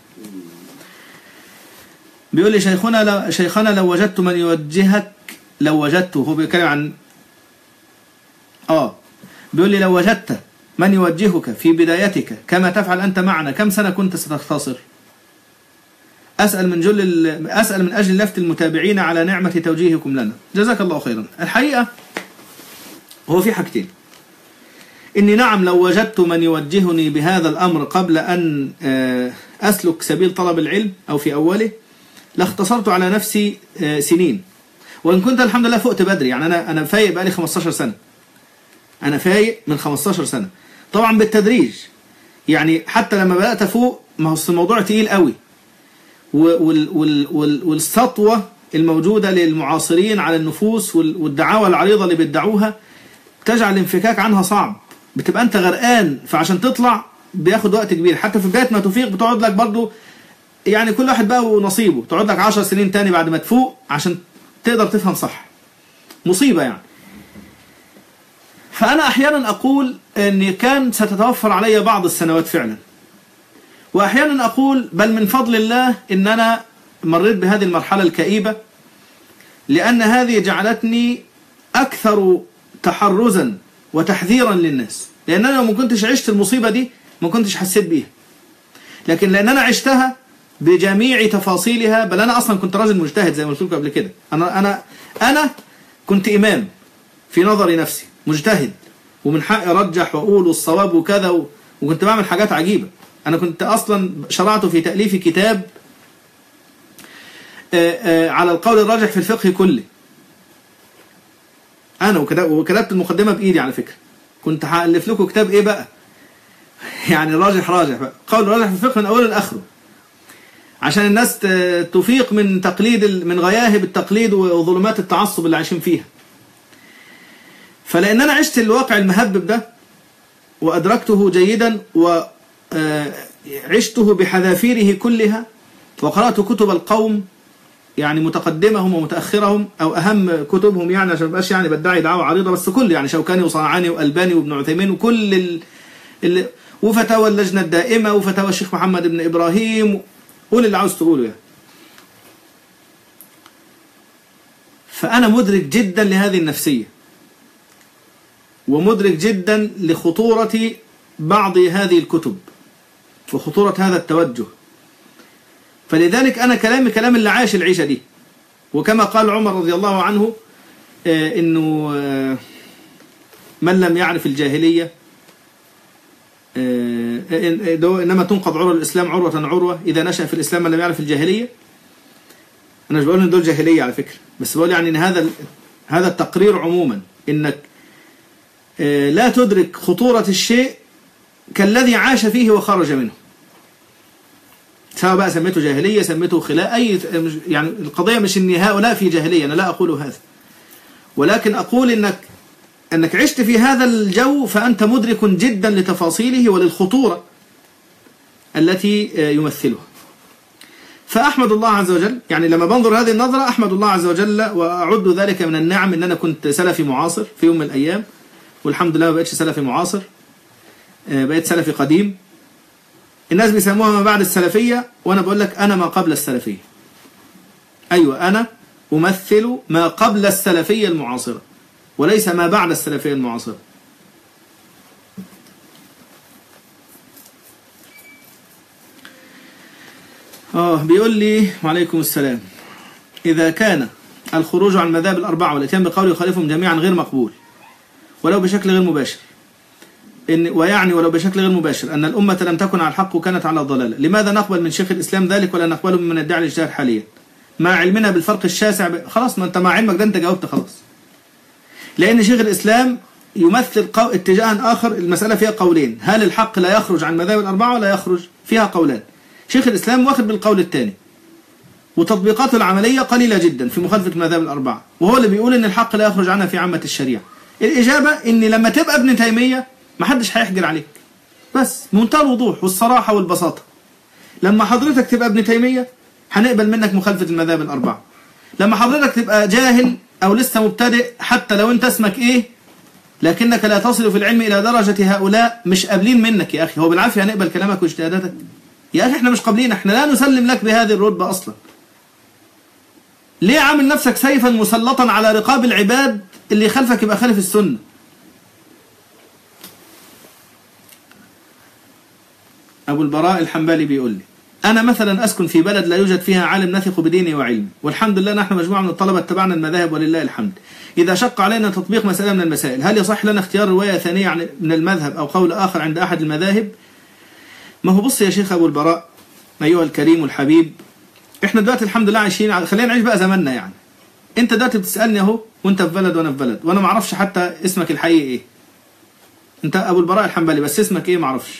بيقول لي شيخنا لو, شيخنا لو وجدت من يوجهك لو وجدته هو بيتكلم عن آه بيقول لي لو وجدت من يوجهك في بدايتك كما تفعل أنت معنا كم سنة كنت ستختصر أسأل من جل ال- أسأل من أجل لفت المتابعين على نعمة توجيهكم لنا جزاك الله خيرا الحقيقة هو في حاجتين إني نعم لو وجدت من يوجهني بهذا الأمر قبل أن آه، أسلك سبيل طلب العلم أو في أوله لاختصرت على نفسي آه، سنين وإن كنت الحمد لله فقت بدري يعني أنا أنا فايق بقالي 15 سنة أنا فايق من 15 سنة طبعا بالتدريج يعني حتى لما بدأت أفوق ما هو الموضوع تقيل قوي وال وال وال والسطوة الموجودة للمعاصرين على النفوس وال- والدعاوى العريضة اللي بيدعوها تجعل الانفكاك عنها صعب بتبقى انت غرقان فعشان تطلع بياخد وقت كبير حتى في بداية ما تفيق بتقعد لك برضو يعني كل واحد بقى ونصيبه تقعد لك 10 سنين تاني بعد ما تفوق عشان تقدر تفهم صح مصيبة يعني فأنا أحيانا أقول أن كان ستتوفر علي بعض السنوات فعلا وأحيانا أقول بل من فضل الله إن أنا مريت بهذه المرحلة الكئيبة لأن هذه جعلتني أكثر تحرزا وتحذيرا للناس لأن أنا لو ما كنتش عشت المصيبة دي ما كنتش حسيت بيها لكن لأن أنا عشتها بجميع تفاصيلها بل أنا أصلا كنت راجل مجتهد زي ما قلت لكم قبل كده أنا أنا أنا كنت إمام في نظر نفسي مجتهد ومن حقي أرجح وأقول الصواب وكذا و... وكنت بعمل حاجات عجيبة أنا كنت أصلا شرعت في تأليف كتاب آه، آه، على القول الراجح في الفقه كله أنا وكتب- وكتبت المقدمة بإيدي على فكرة كنت هألف لكم كتاب إيه بقى يعني راجح راجح بقى قول راجح في الفقه من أوله لآخره عشان الناس ت- تفيق من تقليد ال- من غياهب التقليد وظلمات التعصب اللي عايشين فيها فلأن أنا عشت الواقع المهبب ده وأدركته جيدا وعشته بحذافيره كلها وقرأت كتب القوم يعني متقدمهم ومتأخرهم أو أهم كتبهم يعني عشان مبقاش يعني بدعي دعوة عريضة بس كل يعني شوكاني وصنعاني وألباني وابن عثيمين وكل ال... ال... وفتاوى اللجنة الدائمة وفتاوى الشيخ محمد بن إبراهيم قول اللي عاوز تقوله يعني فأنا مدرك جدا لهذه النفسية ومدرك جدا لخطورة بعض هذه الكتب وخطورة هذا التوجه فلذلك أنا كلامي كلام اللي عاش العيشة دي وكما قال عمر رضي الله عنه آه، إنه آه، من لم يعرف الجاهلية آه، آه، ده إنما تنقض عروة الإسلام عروة عروة إذا نشأ في الإسلام من لم يعرف الجاهلية أنا مش بقول إن دول جاهلية على فكرة بس بقول يعني إن هذا ال- هذا التقرير عموما إنك آه، لا تدرك خطورة الشيء كالذي عاش فيه وخرج منه سواء بقى سميته جاهلية سميته خلاء أي يعني القضية مش إن هؤلاء في جاهلية أنا لا أقول هذا ولكن أقول إنك أنك عشت في هذا الجو فأنت مدرك جدا لتفاصيله وللخطورة التي يمثلها فأحمد الله عز وجل يعني لما بنظر هذه النظرة أحمد الله عز وجل وأعد ذلك من النعم إن أنا كنت سلفي معاصر في يوم من الأيام والحمد لله ما بقتش سلفي معاصر بقيت سلفي قديم الناس بيسموها ما بعد السلفية وأنا بقول لك أنا ما قبل السلفية أيوة أنا أمثل ما قبل السلفية المعاصرة وليس ما بعد السلفية المعاصرة آه بيقول لي وعليكم السلام إذا كان الخروج عن المذاهب الأربعة والإتيان بقول يخالفهم جميعا غير مقبول ولو بشكل غير مباشر إن ويعني ولو بشكل غير مباشر أن الأمة لم تكن على الحق وكانت على الضلال لماذا نقبل من شيخ الإسلام ذلك ولا نقبله من الداعي الاجتهاد حاليا مع علمنا بالفرق الشاسع ب... خلاص ما أنت مع علمك ده أنت جاوبت خلاص لأن شيخ الإسلام يمثل قو... اتجاها آخر المسألة فيها قولين هل الحق لا يخرج عن المذاهب الأربعة ولا يخرج فيها قولان شيخ الإسلام واخد بالقول الثاني وتطبيقاته العملية قليلة جدا في مخالفة المذاهب الأربعة وهو اللي بيقول إن الحق لا يخرج عنها في عامة الشريعة الإجابة إن لما تبقى ابن تيمية محدش هيحجر عليك بس منتهى الوضوح والصراحة والبساطة لما حضرتك تبقى ابن تيمية هنقبل منك مخالفة المذاهب الأربعة لما حضرتك تبقى جاهل أو لسه مبتدئ حتى لو أنت اسمك إيه لكنك لا تصل في العلم إلى درجة هؤلاء مش قابلين منك يا أخي هو بالعافية هنقبل كلامك واجتهاداتك يا أخي احنا مش قابلين احنا لا نسلم لك بهذه الرتبة أصلا ليه عامل نفسك سيفا مسلطا على رقاب العباد اللي خلفك يبقى خالف السنة أبو البراء الحنبلي بيقول لي أنا مثلا أسكن في بلد لا يوجد فيها عالم نثق بديني وعلمي والحمد لله نحن مجموعة من الطلبة اتبعنا المذاهب ولله الحمد إذا شق علينا تطبيق مسألة من المسائل هل يصح لنا اختيار رواية ثانية عن من المذهب أو قول آخر عند أحد المذاهب ما هو بص يا شيخ أبو البراء أيها الكريم والحبيب إحنا دلوقتي الحمد لله عايشين خلينا نعيش بقى زماننا يعني أنت دلوقتي بتسألني أهو وأنت في بلد وأنا في بلد وأنا ما أعرفش حتى اسمك الحقيقي إيه أنت أبو البراء الحنبلي بس اسمك إيه ما أعرفش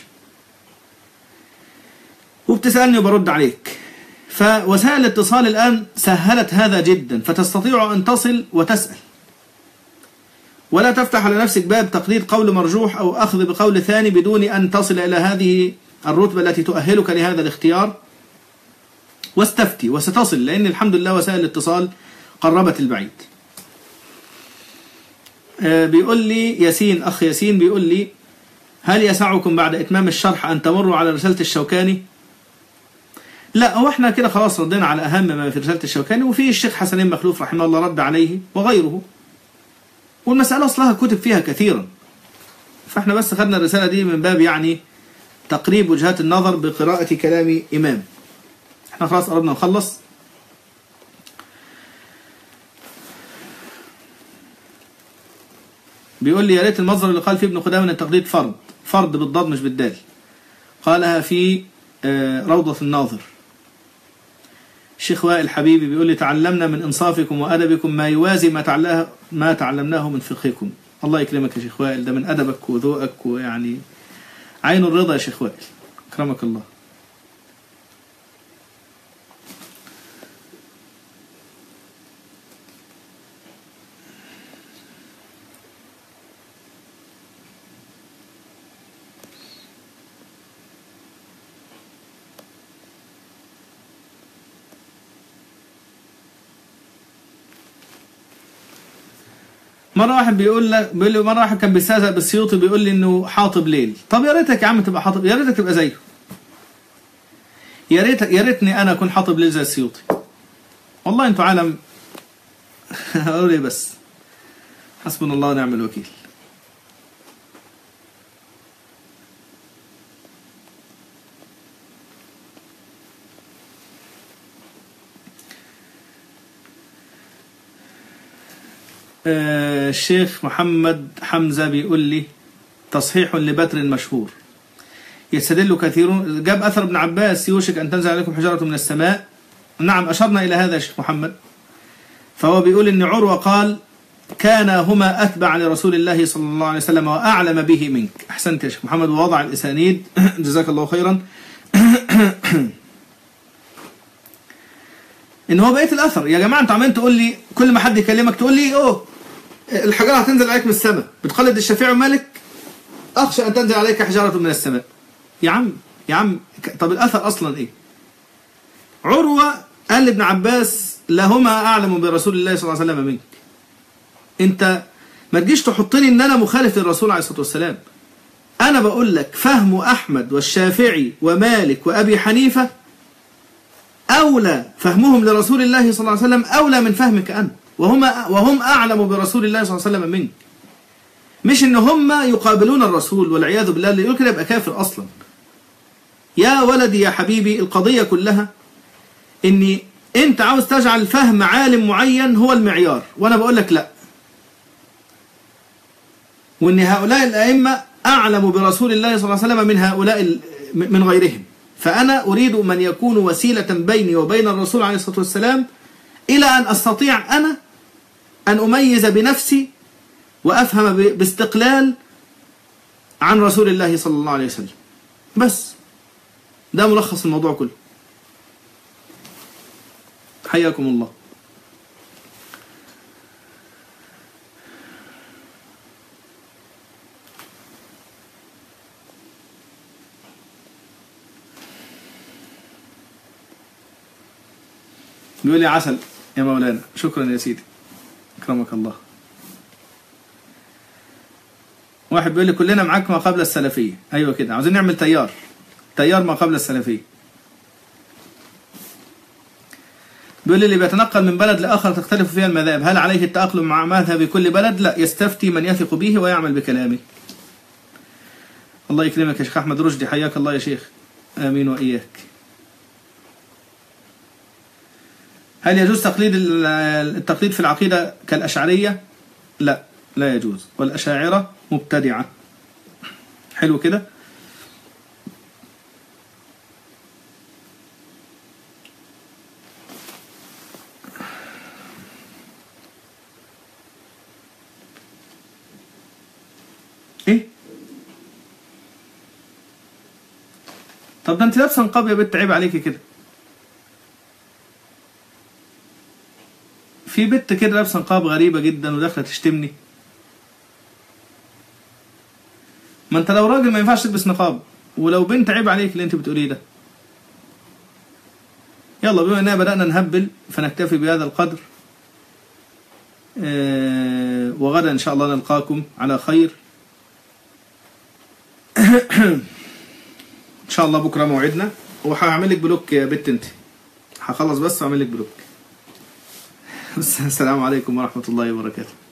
وبتسألني وبرد عليك فوسائل الاتصال الآن سهلت هذا جدا فتستطيع أن تصل وتسأل ولا تفتح على نفسك باب تقليد قول مرجوح أو أخذ بقول ثاني بدون أن تصل إلى هذه الرتبة التي تؤهلك لهذا الاختيار واستفتي وستصل لأن الحمد لله وسائل الاتصال قربت البعيد بيقول لي ياسين أخ ياسين بيقول لي هل يسعكم بعد إتمام الشرح أن تمروا على رسالة الشوكاني لا هو احنا كده خلاص ردينا على أهم ما في رسالة الشوكاني وفي الشيخ حسنين مخلوف رحمه الله رد عليه وغيره والمسألة أصلها كتب فيها كثيرا فاحنا بس خدنا الرسالة دي من باب يعني تقريب وجهات النظر بقراءة كلام إمام احنا خلاص قربنا نخلص بيقول لي يا ريت المصدر اللي قال فيه ابن قدامه ان التقليد فرض فرض بالضاد مش بالدال قالها في روضة الناظر الشيخ وائل حبيبي بيقول لي تعلمنا من انصافكم وادبكم ما يوازي ما تعلمناه ما تعلمناه من فقهكم الله يكرمك يا شيخ وائل ده من ادبك وذوقك ويعني عين الرضا يا شيخ وائل اكرمك الله مرة واحد بيقول لك بيقول لي مرة واحد كان بيستهزأ بالسيوطي بيقول لي انه حاطب ليل طب يا ريتك يا عم تبقى حاطب يا ريتك تبقى زيه يا ريت يا ريتني انا اكون حاطب ليل زي السيوطي والله انتوا عالم اقول ايه بس حسبنا الله ونعم الوكيل الشيخ محمد حمزة بيقول لي تصحيح لبتر مشهور يستدل كثيرون جاب أثر ابن عباس يوشك أن تنزل عليكم حجارة من السماء نعم أشرنا إلى هذا يا شيخ محمد فهو بيقول إن عروة قال كان هما أتبع لرسول الله صلى الله عليه وسلم وأعلم به منك أحسنت يا شيخ محمد ووضع الإسانيد جزاك الله خيرا ان هو بقيه الاثر يا جماعه انتوا عمالين تقول لي كل ما حد يكلمك تقول لي اوه الحجاره هتنزل عليك من السماء بتقلد الشافعي ومالك اخشى ان تنزل عليك حجاره من السماء يا عم يا عم ك- طب الاثر اصلا ايه عروه قال لابن عباس لهما اعلم برسول الله صلى الله عليه وسلم منك انت ما تجيش تحطني ان انا مخالف للرسول عليه الصلاه والسلام انا بقول لك فهم احمد والشافعي ومالك وابي حنيفه اولى فهمهم لرسول الله صلى الله عليه وسلم اولى من فهمك انت وهم وهم اعلم برسول الله صلى الله عليه وسلم منك مش ان هم يقابلون الرسول والعياذ بالله اللي يقول كده يبقى كافر اصلا يا ولدي يا حبيبي القضيه كلها اني انت عاوز تجعل فهم عالم معين هو المعيار وانا بقول لك لا وان هؤلاء الائمه اعلم برسول الله صلى الله عليه وسلم من هؤلاء ال- من غيرهم فانا اريد من يكون وسيله بيني وبين الرسول عليه الصلاه والسلام الى ان استطيع انا ان اميز بنفسي وافهم ب- باستقلال عن رسول الله صلى الله عليه وسلم بس ده ملخص الموضوع كله حياكم الله بيقول لي عسل يا مولانا شكرا يا سيدي اكرمك الله واحد بيقول لي كلنا معاك ما قبل السلفيه ايوه كده عاوزين نعمل تيار تيار ما قبل السلفيه بيقول لي اللي بيتنقل من بلد لاخر تختلف فيها المذاهب هل عليه التاقلم مع مذهب كل بلد لا يستفتي من يثق به ويعمل بكلامه الله يكرمك يا شيخ احمد رشدي حياك الله يا شيخ امين واياك هل يجوز تقليد ال- التقليد في العقيدة كالأشعرية؟ لا لا يجوز والأشاعرة مبتدعة حلو كده؟ ايه؟ طب ده انت لابسه نقاب يا بنت عيب عليكي كده في بنت كده لابسه نقاب غريبه جدا وداخله تشتمني ما انت لو راجل ما ينفعش تلبس نقاب ولو بنت عيب عليك اللي انت بتقوليه ده يلا بما اننا بدأنا نهبل فنكتفي بهذا القدر آه، وغدا ان شاء الله نلقاكم على خير ان شاء الله بكره موعدنا وهعمل لك بلوك يا بت انت هخلص بس واعمل لك بلوك السلام عليكم ورحمه الله وبركاته